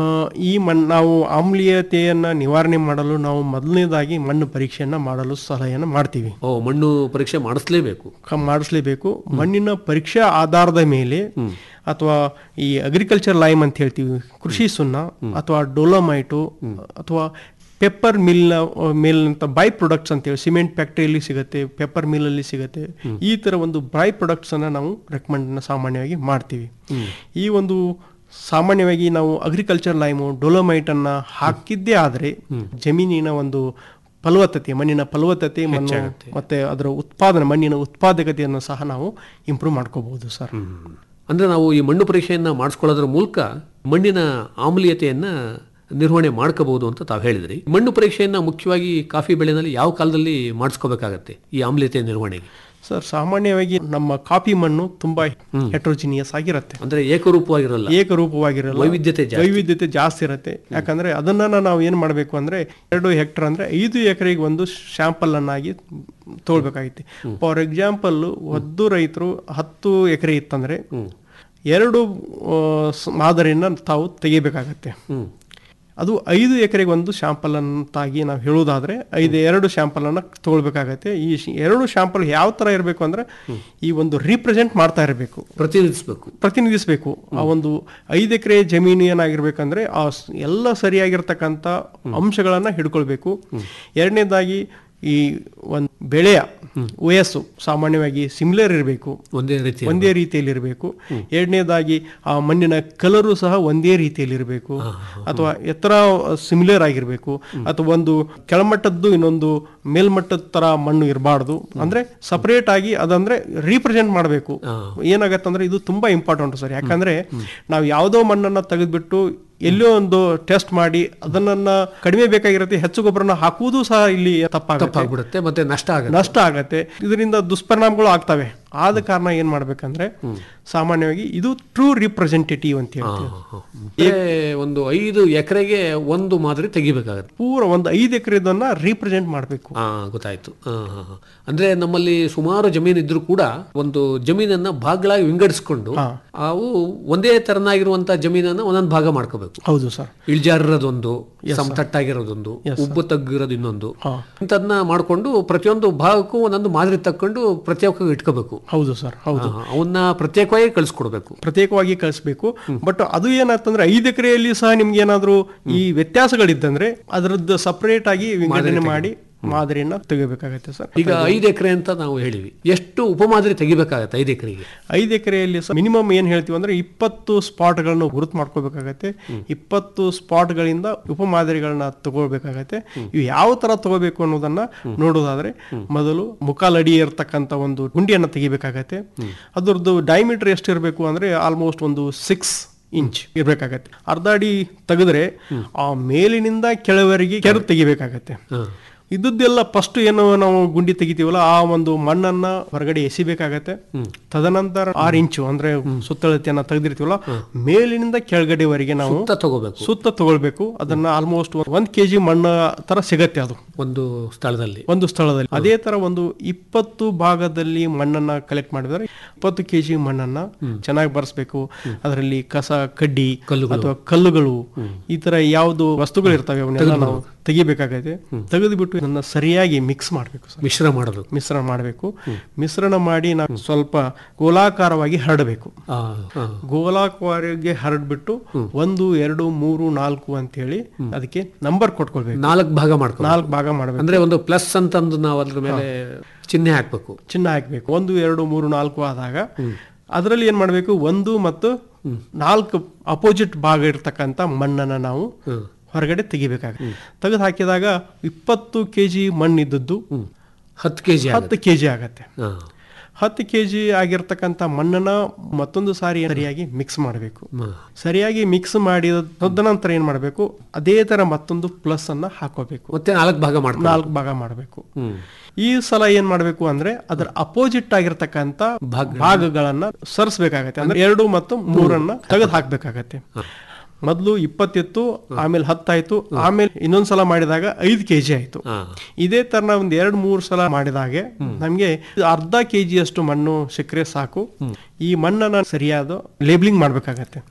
ಈ ಮಣ್ಣು ನಾವು ಆಮ್ಲೀಯತೆಯನ್ನು ನಿವಾರಣೆ ಮಾಡಲು ನಾವು ಮೊದಲನೇದಾಗಿ ಮಣ್ಣು ಪರೀಕ್ಷೆಯನ್ನು ಮಾಡಲು ಸಲಹೆಯನ್ನು ಮಾಡ್ತೀವಿ ಓ ಮಣ್ಣು ಪರೀಕ್ಷೆ ಮಾಡಿಸ್ಲೇಬೇಕು ಕ- ಮಾಡಿಸ್ಲೇಬೇಕು ಮಣ್ಣಿನ ಪರೀಕ್ಷಾ ಆಧಾರದ ಮೇಲೆ ಅಥವಾ ಈ ಅಗ್ರಿಕಲ್ಚರ್ ಲೈಮ್ ಅಂತ ಹೇಳ್ತೀವಿ ಕೃಷಿ ಸುಣ್ಣ ಅಥವಾ ಡೋಲೋಮೈಟು ಅಥವಾ ಪೆಪ್ಪರ್ ಮಿಲ್ ಮಿಲ್ ಅಂತ ಬೈ ಪ್ರೊಡಕ್ಟ್ಸ್ ಅಂತೇಳಿ ಸಿಮೆಂಟ್ ಫ್ಯಾಕ್ಟರಿಯಲ್ಲಿ ಸಿಗುತ್ತೆ ಪೆಪ್ಪರ್ ಮಿಲ್ಲಲ್ಲಿ ಸಿಗುತ್ತೆ ಈ ಥರ ಒಂದು ಬೈ ಪ್ರೊಡಕ್ಟ್ಸ್ ಅನ್ನ ನಾವು ರೆಕಮೆಂಡ್ ಸಾಮಾನ್ಯವಾಗಿ ಮಾಡ್ತೀವಿ ಈ ಒಂದು ಸಾಮಾನ್ಯವಾಗಿ ನಾವು ಅಗ್ರಿಕಲ್ಚರ್ ಲೈಮು ಡೊಲೋಮೈಟ್ ಅನ್ನ ಹಾಕಿದ್ದೇ ಆದರೆ ಜಮೀನಿನ ಒಂದು ಫಲವತ್ತತೆ ಮಣ್ಣಿನ ಫಲವತ್ತತೆ ಮಣ್ಣು ಮತ್ತೆ ಅದರ ಉತ್ಪಾದನೆ ಮಣ್ಣಿನ ಉತ್ಪಾದಕತೆಯನ್ನು ಸಹ ನಾವು ಇಂಪ್ರೂವ್ ಮಾಡ್ಕೋಬಹುದು ಸರ್ ಅಂದ್ರೆ ನಾವು ಈ ಮಣ್ಣು ಪರೀಕ್ಷೆಯನ್ನ ಮಾಡಿಸ್ಕೊಳ್ಳೋದ್ರ ಮೂಲಕ ಮಣ್ಣಿನ ಆಮ್ಲೀಯತೆಯನ್ನ ನಿರ್ವಹಣೆ ಮಾಡ್ಕೋಬಹುದು ಅಂತ ತಾವು ಹೇಳಿದ್ರಿ ಮಣ್ಣು ಪರೀಕ್ಷೆಯನ್ನ ಮುಖ್ಯವಾಗಿ ಕಾಫಿ ಬೆಳೆನಲ್ಲಿ ಯಾವ ಕಾಲದಲ್ಲಿ ಮಾಡಿಸ್ಕೋಬೇಕಾಗತ್ತೆ ಈ ಆಮ್ಲೀಯತೆ ನಿರ್ವಹಣೆಗೆ ಸರ್ ಸಾಮಾನ್ಯವಾಗಿ ನಮ್ಮ ಕಾಫಿ ಮಣ್ಣು ತುಂಬಾ ಹೆಟ್ರೋಜಿನಿಯಸ್ ಆಗಿರುತ್ತೆ ಅಂದ್ರೆ ಏಕರೂಪವಾಗಿರಲ್ಲ ಏಕರೂಪವಾಗಿರಲ್ಲ ವೈವಿಧ್ಯತೆ ಜಾಸ್ತಿ. ವೈವಿಧ್ಯತೆ ಜಾಸ್ತಿ ಇರುತ್ತೆ ಯಾಕಂದ್ರೆ ಅದನ್ನ ನಾವು ಏನ್ ಮಾಡಬೇಕು ಅಂದ್ರೆ ಎರಡು ಹೆಕ್ಟರ್ ಅಂದ್ರೆ ಐದು ಎಕರೆಗೆ ಒಂದು ಶಾಂಪಲ್ ಅನ್ನಾಗಿ ತಗೊಳ್ಬೇಕಾಗಿತ್ತು ಫಾರ್ ಎಕ್ಸಾಂಪಲ್ ಒಂದು ರೈತರು ಹತ್ತು ಎಕರೆ ಇತ್ತಂದ್ರೆ ಎರಡು ಆ, ಸ- ಮಾದರಿಯನ್ನ ತಾವು ತೆಗಿಬೇಕಾಗತ್ತೆ ಅದು ಐದು ಎಕರೆಗೆ ಒಂದು ಶಾಂಪಲ್ ಅಂತಾಗಿ ನಾವು ಹೇಳೋದಾದ್ರೆ ಐದು ಎರಡು ಶಾಂಪಲ್ ಅನ್ನ ತಗೊಳ್ಬೇಕಾಗತ್ತೆ ಈ ಶ್- ಎರಡು ಶಾಂಪಲ್ ಯಾವ ತರ ಇರಬೇಕು ಅಂದ್ರೆ ಈ ಒಂದು ರೀಪ್ರೆಸೆಂಟ್ ಮಾಡ್ತಾ ಇರಬೇಕು ಪ್ರತಿನಿಧಿಸಬೇಕು ಪ್ರತಿನಿಧಿಸಬೇಕು ಆ ಒಂದು ಐದು ಎಕರೆ ಜಮೀನು ಏನಾಗಿರ್ಬೇಕಂದ್ರೆ ಆ ಸ್- ಎಲ್ಲ ಸರಿಯಾಗಿರ್ತಕ್ಕಂಥ ಅಂಶಗಳನ್ನ ಹಿಡ್ಕೊಳ್ಬೇಕು ಎರಡನೇದಾಗಿ ಈ ಒಂದು ಬೆಳೆಯ ವಯಸ್ಸು ಸಾಮಾನ್ಯವಾಗಿ ಸಿಮಿಲರ್ ಇರಬೇಕು ಒಂದೇ ರೀತಿ ಒಂದೇ ರೀತಿಯಲ್ಲಿ ಇರಬೇಕು ಎರಡನೇದಾಗಿ ಆ ಮಣ್ಣಿನ ಕಲರು ಸಹ ಒಂದೇ ರೀತಿಯಲ್ಲಿ ಇರಬೇಕು ಅಥವಾ ಎತ್ತರ ಸಿಮಿಲರ್ ಆಗಿರಬೇಕು ಅಥವಾ ಒಂದು ಕೆಳಮಟ್ಟದ್ದು ಇನ್ನೊಂದು ಮೇಲ್ಮಟ್ಟದ ತರ ಮಣ್ಣು ಇರಬಾರ್ದು ಅಂದ್ರೆ ಸಪರೇಟ್ ಆಗಿ ಅದಂದ್ರೆ ರೀಪ್ರೆಸೆಂಟ್ ಮಾಡಬೇಕು ಏನಾಗತ್ತಂದ್ರೆ ಇದು ತುಂಬಾ ಇಂಪಾರ್ಟೆಂಟ್ ಸರ್ ಯಾಕಂದ್ರೆ ನಾವು ಯಾವುದೋ ಮಣ್ಣನ್ನ ತೆಗೆದ್ಬಿಟ್ಟು ಎಲ್ಲೋ ಒಂದು ಟೆಸ್ಟ್ ಮಾಡಿ ಅದನ್ನ ಕಡಿಮೆ ಬೇಕಾಗಿರುತ್ತೆ ಹೆಚ್ಚು ಗೊಬ್ಬರನ ಹಾಕುವುದು ಸಹ ಇಲ್ಲಿ ತಪ್ಪಾಗುತ್ತೆ ತಪ್ಪಾಗ್ಬಿಡುತ್ತೆ ಮತ್ತೆ ನಷ್ಟ ಆಗುತ್ತೆ ನಷ್ಟ ಆಗತ್ತೆ ಇದರಿಂದ ದುಷ್ಪರಿಣಾಮಗಳು ಆಗ್ತವೆ ಆದ ಕಾರಣ ಏನ್ ಮಾಡ್ಬೇಕಂದ್ರೆ ಸಾಮಾನ್ಯವಾಗಿ ಇದು ಟ್ರೂ ರಿಪ್ರೆಸೆಂಟೇಟಿವ್ ಅಂತ ಹೇಳ್ತೀವಿ ಅಂದ್ರೆ ಒಂದು ಐದು ಎಕರೆಗೆ ಒಂದು ಮಾದರಿ ತೆಗಿಬೇಕಾಗತ್ತೆ ಪೂರ ಒಂದು ಐದು ಎಕರೆದನ್ನ ರೀಪ್ರೆಸೆಂಟ್ ಮಾಡಬೇಕು ಆ ಗೊತ್ತಾಯ್ತು ಆ, ಹಾ, ಹಾ. ಅಂದ್ರೆ ನಮ್ಮಲ್ಲಿ ಸುಮಾರು ಜಮೀನು ಇದ್ರೂ ಕೂಡ ಒಂದು ಜಮೀನನ್ನ ಭಾಗಗಳಾಗಿ ವಿಂಗಡಿಸ್ಕೊಂಡು ಅವು ಒಂದೇ ತರನಾಗಿರುವಂತ ಜಮೀನನ್ನ ಒಂದೊಂದು ಭಾಗ ಮಾಡ್ಕೋಬೇಕು ಹೌದು ಸರ್ ಇಳ್ಜಾರಿರೋದೊಂದು ಸಮತಟ್ಟಾಗಿರೋದೊಂದು ಉಬ್ಬು ತಗ್ಗಿರೋದು ಇನ್ನೊಂದು ಇಂಥದ್ನ ಮಾಡ್ಕೊಂಡು ಪ್ರತಿಯೊಂದು ಭಾಗಕ್ಕೂ ಒಂದೊಂದು ಮಾದರಿ ತಕ್ಕೊಂಡು ಪ್ರತ್ಯೇಕವಾಗಿ ಇಟ್ಕೋಬೇಕು ಹೌದು ಸರ್ ಹೌದು ಆ, ಅವನ್ನ ಪ್ರತ್ಯೇಕವಾಗಿ ಕಳಿಸ್ಕೊಡ್ಬೇಕು ಪ್ರತ್ಯೇಕವಾಗಿ ಕಳಿಸ್ಬೇಕು ಬಟ್ ಅದು ಏನಾಗ್ತಂದ್ರೆ ಐದು ಎಕರೆಯಲ್ಲಿ ಸಹ ನಿಮ್ಗೆ ಏನಾದ್ರು ಈ ವ್ಯತ್ಯಾಸಗಳಿದ್ದಂದ್ರೆ ಅದರದ್ದು ಸಪರೇಟ್ ಆಗಿ ವಿಂಗಡಣೆ ಮಾಡಿ ಮಾದರಿಯನ್ನ ತೆಗಿಬೇಕಾಗತ್ತೆ ಸರ್ ಈಗ ಐದು ಎಕರೆ ಅಂತ ನಾವು ಹೇಳಿವಿ ಎಷ್ಟು ಉಪಮಾದರಿ ತೆಗಿಬೇಕಾಗತ್ತೆ ಐದು ಎಕರೆಗೆ ಐದು ಎಕರೆಯಲ್ಲಿ ಮಿನಿಮಮ್ ಏನ್ ಹೇಳ್ತೀವಿ ಅಂದ್ರೆ ಇಪ್ಪತ್ತು ಸ್ಪಾಟ್ಗಳನ್ನ ಗುರುತು ಮಾಡ್ಕೋಬೇಕಾಗತ್ತೆ ಇಪ್ಪತ್ತು ಸ್ಪಾಟ್ಗಳಿಂದ ಉಪಮಾದರಿಗಳನ್ನ ತಗೊಳ್ಬೇಕಾಗತ್ತೆ ಇವು ಯಾವ ತರ ತಗೋಬೇಕು ಅನ್ನೋದನ್ನ ನೋಡೋದಾದ್ರೆ ಮೊದಲು ಮುಖಾಲಡಿ ಇರತಕ್ಕಂತ ಒಂದು ಗುಂಡಿಯನ್ನ ತೆಗಿಬೇಕಾಗತ್ತೆ ಅದರದ್ದು ಡೈಮೀಟರ್ ಎಷ್ಟು ಇರಬೇಕು ಅಂದ್ರೆ ಆಲ್ಮೋಸ್ಟ್ ಒಂದು ಸಿಕ್ಸ್ ಇಂಚ್ ಇರ್ಬೇಕಾಗತ್ತೆ ಅರ್ಧ ಅಡಿ ತೆಗೆದ್ರೆ ಆ ಮೇಲಿನಿಂದ ಕೆಳವರೆಗೆ ಕೆರೆ ತೆಗಿಬೇಕಾಗತ್ತೆ ಇದ್ದದ್ದೆಲ್ಲ ಫಸ್ಟ್ ಏನು ನಾವು ಗುಂಡಿ ತೆಗಿತೀವಲ್ಲ ಆ ಒಂದು ಮಣ್ಣನ್ನ ಹೊರಗಡೆ ಎಸಿಬೇಕಾಗತ್ತೆ ತದನಂತರ ಆರು ಇಂಚು ಅಂದ್ರೆ ಸುತ್ತಳತೆಯನ್ನ ತೆಗೆದಿರ್ತೀವಲ್ಲ ಮೇಲಿನಿಂದ ಕೆಳಗಡೆವರೆಗೆ ನಾವು ಸುತ್ತ ತಗೋಬೇಕು ಸುತ್ತ ತಗೊಳ್ಬೇಕು ಅದನ್ನ ಆಲ್ಮೋಸ್ಟ್ ಒಂದ್ ಕೆಜಿ ಮಣ್ಣ ತರ ಸಿಗತ್ತೆ ಅದು ಒಂದು ಸ್ಥಳದಲ್ಲಿ ಒಂದು ಸ್ಥಳದಲ್ಲಿ ಅದೇ ತರ ಒಂದು ಇಪ್ಪತ್ತು ಭಾಗದಲ್ಲಿ ಮಣ್ಣನ್ನ ಕಲೆಕ್ಟ್ ಮಾಡಿದ್ರೆ ಇಪ್ಪತ್ತು ಕೆಜಿ ಮಣ್ಣನ್ನ ಚೆನ್ನಾಗಿ ಬರ್ಸ್ಬೇಕು ಅದರಲ್ಲಿ ಕಸ ಕಡ್ಡಿ ಅಥವಾ ಕಲ್ಲುಗಳು ಈ ತರ ಯಾವ್ದು ವಸ್ತುಗಳು ಇರ್ತವೆ ಅವನ್ನೆಲ್ಲ ನಾವು ತೆಗಿಬೇಕಾಗತ್ತೆ ತೆಗೆದುಬಿಟ್ಟು ಇದನ್ನ ಸರಿಯಾಗಿ ಮಿಕ್ಸ್ ಮಾಡಬೇಕು ಸರ್ ಮಿಶ್ರ ಮಾಡೋದು ಮಿಶ್ರಣ ಮಾಡಬೇಕು ಮಿಶ್ರಣ ಮಾಡಿ ನಾವು ಸ್ವಲ್ಪ ಗೋಲಾಕಾರವಾಗಿ ಹರಡಬೇಕು ಆ, ಆ. ಗೋಲಾಕಾರವಾಗಿ ಹರಡ್ಬಿಟ್ಟು ಒಂದು ಎರಡು ಮೂರು ನಾಲ್ಕು ಅಂತ ಹೇಳಿ ಅದಕ್ಕೆ ನಂಬರ್ ಕೊಟ್ಕೊಳ್ಬೇಕು ನಾಲ್ಕು ಭಾಗ ಮಾಡ್ಕೊ ನಾಲ್ಕು ಭಾಗ ಮಾಡಬೇಕು ಅಂದ್ರೆ ಒಂದು ಪ್ಲಸ್ ಅಂತಂದು ನಾವು ಅದ್ರ ಮೇಲೆ ಚಿಹ್ನೆ ಹಾಕ್ಬೇಕು ಚಿನ್ನ ಹಾಕ್ಬೇಕು ಒಂದು ಎರಡು ಮೂರು ನಾಲ್ಕು ಆದಾಗ ಅದರಲ್ಲಿ ಏನ್ ಮಾಡಬೇಕು ಒಂದು ಮತ್ತು ನಾಲ್ಕು ಅಪೋಸಿಟ್ ಭಾಗ ಇರ್ತಕ್ಕಂಥ ಮಣ್ಣನ್ನ ನಾವು ಹೊರಗಡೆ ತೆಗಿಬೇಕಾಗುತ್ತೆ ತೆಗೆದು ಹಾಕಿದಾಗ ಇಪ್ಪತ್ತು ಕೆ ಜಿ ಮಣ್ಣಿದ್ದದ್ದು ಹತ್ತು ಕೆ ಜಿ ಹತ್ತು ಕೆ ಜಿ ಆಗತ್ತೆ ಹತ್ತು ಕೆ ಜಿ ಆಗಿರ್ತಕ್ಕಂಥ ಮಣ್ಣನ್ನ ಮತ್ತೊಂದು ಸಾರಿ ಸರಿಯಾಗಿ ಮಿಕ್ಸ್ ಮಾಡಬೇಕು ಸರಿಯಾಗಿ ಮಿಕ್ಸ್ ಮಾಡಿದ ತದನಂತರ ಏನ್ ಮಾಡಬೇಕು ಅದೇ ತರ ಮತ್ತೊಂದು ಪ್ಲಸ್ ಅನ್ನ ಹಾಕೋಬೇಕು ಮತ್ತೆ ನಾಲ್ಕು ಭಾಗ ಮಾಡ್ಕೊ ನಾಲ್ಕು ಭಾಗ ಮಾಡಬೇಕು ಈ ಸಲ ಏನ್ ಮಾಡಬೇಕು ಅಂದ್ರೆ ಅದರ ಅಪೋಸಿಟ್ ಆಗಿರ್ತಕ್ಕಂಥ ಭಾಗಗಳನ್ನ ಸರಿಸಬೇಕಾಗತ್ತೆ ಅಂದ್ರೆ ಎರಡು ಮತ್ತು ಮೂರನ್ನ ತೆಗೆದು ಹಾಕ್ಬೇಕಾಗತ್ತೆ ಮೊದಲು ಇಪ್ಪತ್ತಿತ್ತು ಆಮೇಲೆ ಹತ್ತಾಯ್ತು ಆಮೇಲೆ ಇನ್ನೊಂದ್ಸಲ ಮಾಡಿದಾಗ ಐದು ಕೆಜಿ ಆಯ್ತು ಇದೇ ತರ ಒಂದ್ ಎರಡ್ ಮೂರು ಸಲ ಮಾಡಿದಾಗೆ ನಮ್ಗೆ ಅರ್ಧ ಕೆಜಿ ಅಷ್ಟು ಮಣ್ಣು ಸಿಕ್ಕರೆ ಸಾಕು ಈ ಮಣ್ಣನ್ನ ಸರಿಯಾದ ಲೇಬ್ಲಿಂಗ್ ಮಾಡ್ಬೇಕಾಗತ್ತೆ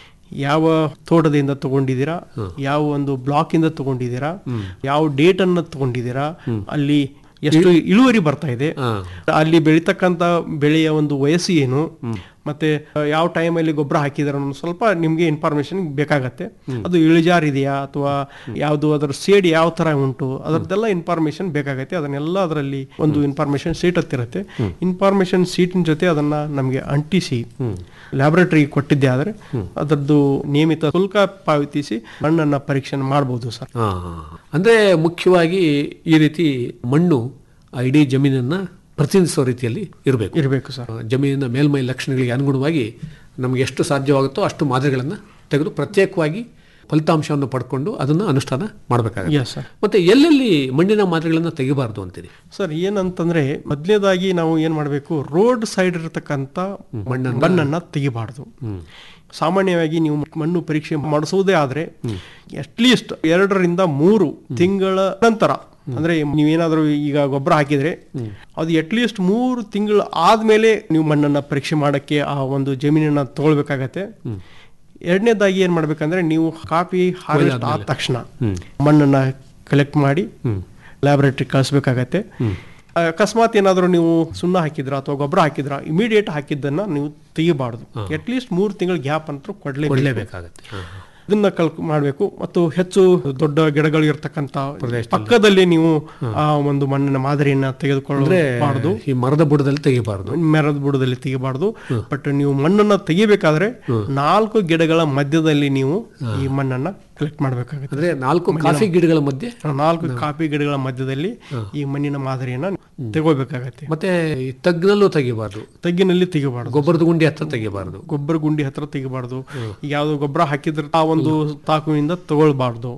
ಯಾವ ತೋಟದಿಂದ ತಗೊಂಡಿದ್ದೀರಾ ಯಾವ ಒಂದು ಬ್ಲಾಕ್ ಇಂದ ತಗೊಂಡಿದ್ದೀರಾ ಯಾವ ಡೇಟ್ ಅನ್ನ ತಗೊಂಡಿದ್ದೀರಾ ಅಲ್ಲಿ ಎಷ್ಟು ಇಳುವರಿ ಬರ್ತಾ ಇದೆ ಅಲ್ಲಿ ಬೆಳಿತಕ್ಕಂತ ಬೆಳೆಯ ಒಂದು ವಯಸ್ಸು ಏನು ಮತ್ತೆ ಯಾವ ಟೈಮಲ್ಲಿ ಗೊಬ್ಬರ ಹಾಕಿದಾರೆ ಅನ್ನೋ ಸ್ವಲ್ಪ ನಿಮ್ಗೆ ಇನ್ಫಾರ್ಮೇಶನ್ ಬೇಕಾಗತ್ತೆ ಅದು ಇಳಿಜಾರ್ ಇದೆಯಾ ಅಥವಾ ಯಾವುದು ಅದರ ಸೇಡ್ ಯಾವ ತರ ಉಂಟು ಅದರದ್ದೆಲ್ಲ ಇನ್ಫಾರ್ಮೇಶನ್ ಬೇಕಾಗತ್ತೆ ಅದನ್ನೆಲ್ಲ ಅದರಲ್ಲಿ ಒಂದು ಇನ್ಫಾರ್ಮೇಶನ್ ಶೀಟ್ ಹತ್ತಿರತ್ತೆ ಇನ್ಫಾರ್ಮೇಶನ್ ಶೀಟಿನ ಜೊತೆ ಅದನ್ನ ನಮಗೆ ಅಂಟಿಸಿ ಲ್ಯಾಬೊರೇಟರಿ ಕೊಟ್ಟಿದ್ದೆ ಆದ್ರೆ ಅದರದ್ದು ನಿಯಮಿತ ಶುಲ್ಕ ಪಾವತಿಸಿ ಮಣ್ಣನ್ನ ಪರೀಕ್ಷೆ ಮಾಡಬಹುದು ಸರ್ ಆ, ಅಂದ್ರೆ ಮುಖ್ಯವಾಗಿ ಈ ರೀತಿ ಮಣ್ಣು ಆ ಇಡೀ ಜಮೀನನ್ನ ಪ್ರತಿನಿಧಿಸೋ ರೀತಿಯಲ್ಲಿ ಇರಬೇಕು ಇರಬೇಕು ಸರ್ ಜಮೀನಿನ ಮೇಲ್ಮೈ ಲಕ್ಷಣಗಳಿಗೆ ಅನುಗುಣವಾಗಿ ನಮಗೆ ಎಷ್ಟು ಸಾಧ್ಯವಾಗುತ್ತೋ ಅಷ್ಟು ಮಾದರಿಗಳನ್ನು ತೆಗೆದು ಪ್ರತ್ಯೇಕವಾಗಿ ಫಲಿತಾಂಶವನ್ನು ಪಡ್ಕೊಂಡು ಅದನ್ನು ಅನುಷ್ಠಾನ ಮಾಡಬೇಕಾಗುತ್ತೆ Yes, sir. ಮತ್ತೆ ಎಲ್ಲೆಲ್ಲಿ ಮಣ್ಣಿನ ಮಾದರಿಗಳನ್ನು ತೆಗಿಬಾರ್ದು ಅಂತೀರಿ ಸರ್ ಏನಂತಂದ್ರೆ ಮೊದಲನೇದಾಗಿ ನಾವು ಏನ್ ಮಾಡಬೇಕು ರೋಡ್ ಸೈಡ್ ಇರತಕ್ಕಂತ ಮಣ್ಣನ್ನ ತೆಗಿಬಾರ್ದು ಸಾಮಾನ್ಯವಾಗಿ ನೀವು ಮಣ್ಣು ಪರೀಕ್ಷೆ ಮಾಡಿಸುವುದೇ ಆದ್ರೆ ಅಟ್ಲೀಸ್ಟ್ ಎರಡರಿಂದ ಮೂರು ತಿಂಗಳ ನಂತರ ಅಂದ್ರೆ ನೀವೇನಾದ್ರೂ ಈಗ ಗೊಬ್ಬರ ಹಾಕಿದ್ರೆ ಅದು ಅಟ್ಲೀಸ್ಟ್ ಮೂರು ತಿಂಗಳು ಆದ್ಮೇಲೆ ನೀವು ಮಣ್ಣನ್ನ ಪರೀಕ್ಷೆ ಮಾಡಕ್ಕೆ ಆ ಒಂದು ಜಮೀನನ್ನ ತಗೊಳ್ಬೇಕಾಗತ್ತೆ ಎರಡನೇದಾಗಿ ಏನ್ ಮಾಡ್ಬೇಕಂದ್ರೆ ನೀವು ಕಾಫಿ ಹಾರ್ವೆಸ್ಟ್ ಆದ ತಕ್ಷಣ ಮಣ್ಣನ್ನ ಕಲೆಕ್ಟ್ ಮಾಡಿ ಲ್ಯಾಬೊರೇಟರಿ ಕಳಿಸ್ಬೇಕಾಗತ್ತೆ ಅಕಸ್ಮಾತ್ ಏನಾದರೂ ನೀವು ಸುಣ್ಣ ಹಾಕಿದ್ರ ಅಥವಾ ಗೊಬ್ಬರ ಹಾಕಿದ್ರ ಇಮಿಡಿಯೇಟ್ ಹಾಕಿದ್ದನ್ನ ನೀವು ತೆಗಿಬಾರ್ದು ಅಟ್ಲೀಸ್ಟ್ ಮೂರು ತಿಂಗಳ ಗ್ಯಾಪ್ ಅಂತ ಕೊಡ್ಲೇಬೇಕು ಕೊಡಲೇಬೇಕಾಗತ್ತೆ ಇದನ್ನ ಕಲ್ ಮಾಡಬೇಕು ಮತ್ತು ಹೆಚ್ಚು ದೊಡ್ಡ ಗಿಡಗಳು ಇರ್ತಕ್ಕಂತ ಪಕ್ಕದಲ್ಲಿ ನೀವು ಆ ಒಂದು ಮಣ್ಣಿನ ಮಾದರಿಯನ್ನ ತೆಗೆದುಕೊಳ್ಳಬಾರ್ದು ಈ ಮರದ ಬುಡದಲ್ಲಿ ತೆಗಿಬಾರ್ದು ಮರದ ಬುಡದಲ್ಲಿ ತೆಗಿಬಾರ್ದು ಬಟ್ ನೀವು ಮಣ್ಣನ್ನ ತೆಗಿಬೇಕಾದ್ರೆ ನಾಲ್ಕು ಗಿಡಗಳ ಮಧ್ಯದಲ್ಲಿ ನೀವು ಈ ಮಣ್ಣನ್ನ ಕಲೆಕ್ಟ್ ಮಾಡಬೇಕಾಗುತ್ತೆ ಅಂದ್ರೆ ನಾಲ್ಕು ಕಾಫಿ ಗಿಡಗಳ ಮಧ್ಯೆ ನಾಲ್ಕು ಕಾಫಿ ಗಿಡಗಳ ಮಧ್ಯದಲ್ಲಿ ಈ ಮಣ್ಣಿನ ಮಾದರಿಯನ್ನ ತಗೋಬೇಕಾಗತ್ತೆ ಮತ್ತೆ ಈ ತಗ್ಗಿನಲ್ಲೂ ತೆಗಿಬಾರ್ದು ತಗ್ಗಿನಲ್ಲಿ ತೆಗಿಬಾರ್ದು ಗೊಬ್ಬರದ ಗುಂಡಿ ಹತ್ರ ತೆಗಿಬಾರ್ದು ಗೊಬ್ಬರ ಗುಂಡಿ ಹತ್ರ ತೆಗಿಬಾರ್ದು ಯಾವ್ದು ಗೊಬ್ಬರ ಹಾಕಿದ್ರೆ ಆ ಒಂದು ತಾಕುವಿಂದ ತಗೊಳ್ಬಾರ್ದು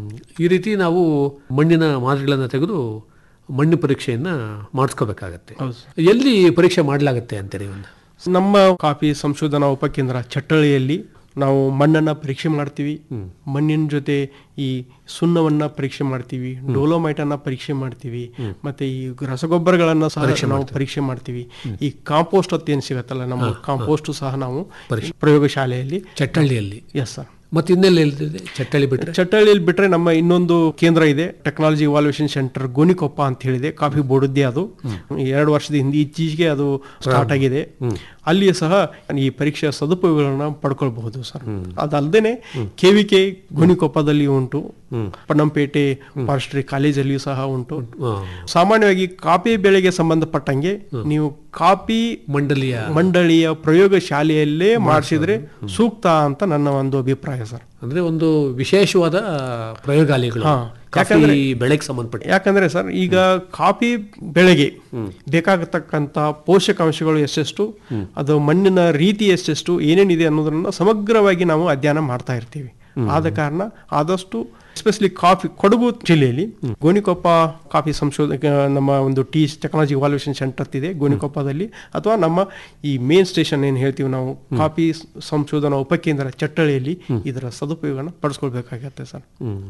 ಈ ರೀತಿ ನಾವು ಮಣ್ಣಿನ ಮಾದರಿಗಳನ್ನು ತೆಗೆದು ಮಣ್ಣು ಪರೀಕ್ಷೆಯನ್ನ ಮಾಡಿಸ್ಕೋಬೇಕಾಗತ್ತೆ ಎಲ್ಲಿ ಪರೀಕ್ಷೆ ಮಾಡಲಾಗತ್ತೆ ಅಂತೀರಿ ಒಂದು ನಮ್ಮ ಕಾಫಿ ಸಂಶೋಧನಾ ಉಪಕೇಂದ್ರ ಚಟ್ಟಳಿಯಲ್ಲಿ ನಾವು ಮಣ್ಣನ್ನ ಪರೀಕ್ಷೆ ಮಾಡ್ತೀವಿ ಮಣ್ಣಿನ ಜೊತೆ ಈ ಸುಣ್ಣವನ್ನ ಪರೀಕ್ಷೆ ಮಾಡ್ತೀವಿ ಡೋಲೋಮೈಟ್ ಅನ್ನ ಪರೀಕ್ಷೆ ಮಾಡ್ತೀವಿ ಮತ್ತೆ ಈ ರಸಗೊಬ್ಬರಗಳನ್ನ ಸಹ ನಾವು ಪರೀಕ್ಷೆ ಮಾಡ್ತೀವಿ ಈ ಕಾಂಪೋಸ್ಟ್ ಅಂತ ಏನ್ ಸಿಗತ್ತಲ್ಲ ನಮ್ಮ ಕಾಂಪೋಸ್ಟ್ ಸಹ ನಾವು ಪ್ರಯೋಗಶಾಲೆಯಲ್ಲಿ ಚಟ್ಟಳ್ಳಿಯಲ್ಲಿ ಎಸ್ ಸರ್ ಮತ್ತೆ ಇನ್ನೆಲ್ಲ ಎಲ್ಲಿದೆ ಚಟ್ಟಳ್ಳಿ ಬಿಟ್ರೆ ಚಟ್ಟಳ್ಳಿಯಲ್ಲಿ ಬಿಟ್ರೆ ನಮ್ಮ ಇನ್ನೊಂದು ಕೇಂದ್ರ ಇದೆ ಟೆಕ್ನಾಲಜಿ ಇವಾಲ್ಯೂಷನ್ ಸೆಂಟರ್ ಗೋನಿಕೊಪ್ಪ ಅಂತ ಹೇಳಿದೆ ಕಾಫಿ ಬೋರ್ಡದ್ದೇ ಅದು ಎರಡು ವರ್ಷದ ಹಿಂದೆ ಇತ್ತೀಚೆಗೆ ಅದು ಸ್ಟಾರ್ಟ್ ಆಗಿದೆ ಅಲ್ಲಿ ಸಹ ಈ ಪರೀಕ್ಷೆಯ ಸದುಪಯೋಗಗಳನ್ನ ಪಡ್ಕೊಳ್ಬಹುದು ಸರ್ ಅದಲ್ಲದೆ ಕೆ ವಿ ಕೆ ಗೋನಿಕೊಪ್ಪದಲ್ಲಿ ಉಂಟು ಪಣ್ಣಂಪೇಟೆ ಫಾರೆಸ್ಟ್ರಿ ಕಾಲೇಜಲ್ಲಿಯೂ ಸಹ ಉಂಟು ಸಾಮಾನ್ಯವಾಗಿ ಕಾಫಿ ಬೆಳೆಗೆ ಸಂಬಂಧಪಟ್ಟಂಗೆ ನೀವು ಕಾಫಿ ಮಂಡಳಿಯ ಮಂಡಳಿಯ ಪ್ರಯೋಗ ಶಾಲೆಯಲ್ಲೇ ಮಾಡಿಸಿದ್ರೆ ಸೂಕ್ತ ಅಂತ ನನ್ನ ಒಂದು ಅಭಿಪ್ರಾಯ ಸರ್ ಅಂದ್ರೆ ಒಂದು ವಿಶೇಷವಾದ ಪ್ರಯೋಗಾಲಯಗಳು ಹಾ. ಕಾಫಿ ಯಾಕಂದ್ರೆ- ಬೆಳೆಗೆ ಸಂಬಂಧಪಟ್ಟ ಯಾಕಂದ್ರೆ ಸರ್ ಈಗ ಕಾಫಿ ಬೆಳೆಗೆ ಬೇಕಾಗತಕ್ಕಂತ ಪೋಷಕಾಂಶಗಳು ಎಷ್ಟೆಷ್ಟು ಅದು ಮಣ್ಣಿನ ರೀತಿ ಎಷ್ಟೆಷ್ಟು ಏನೇನಿದೆ ಅನ್ನೋದನ್ನ ಸಮಗ್ರವಾಗಿ ನಾವು ಅಧ್ಯಯನ ಮಾಡ್ತಾ ಇರ್ತೀವಿ ಆದ ಕಾರಣ ಆದಷ್ಟು ಎಸ್ಪೆಷಲಿ ಕಾಫಿ ಕೊಡಗು ಜಿಲ್ಲೆಯಲ್ಲಿ ಗೋಣಿಕೊಪ್ಪ ಕಾಫಿ ಸಂಶೋಧಕ ನಮ್ಮ ಒಂದು ಟೀ ಟೆಕ್ನಾಲಜಿ ಇವಾಲ್ಯೂಷನ್ ಸೆಂಟರ್ ಇದೆ ಗೋಣಿಕೊಪ್ಪದಲ್ಲಿ ಅಥವಾ ನಮ್ಮ ಈ ಮೇನ್ ಸ್ಟೇಷನ್ ಏನು ಹೇಳ್ತೀವಿ ನಾವು ಕಾಫಿ ಸಂಶೋಧನಾ ಉಪಕೇಂದ್ರ ಚಟ್ಟಳಿಯಲ್ಲಿ ಇದರ ಸದುಪಯೋಗನ ಪಡಿಸ್ಕೊಳ್ಬೇಕಾಗತ್ತೆ ಸರ್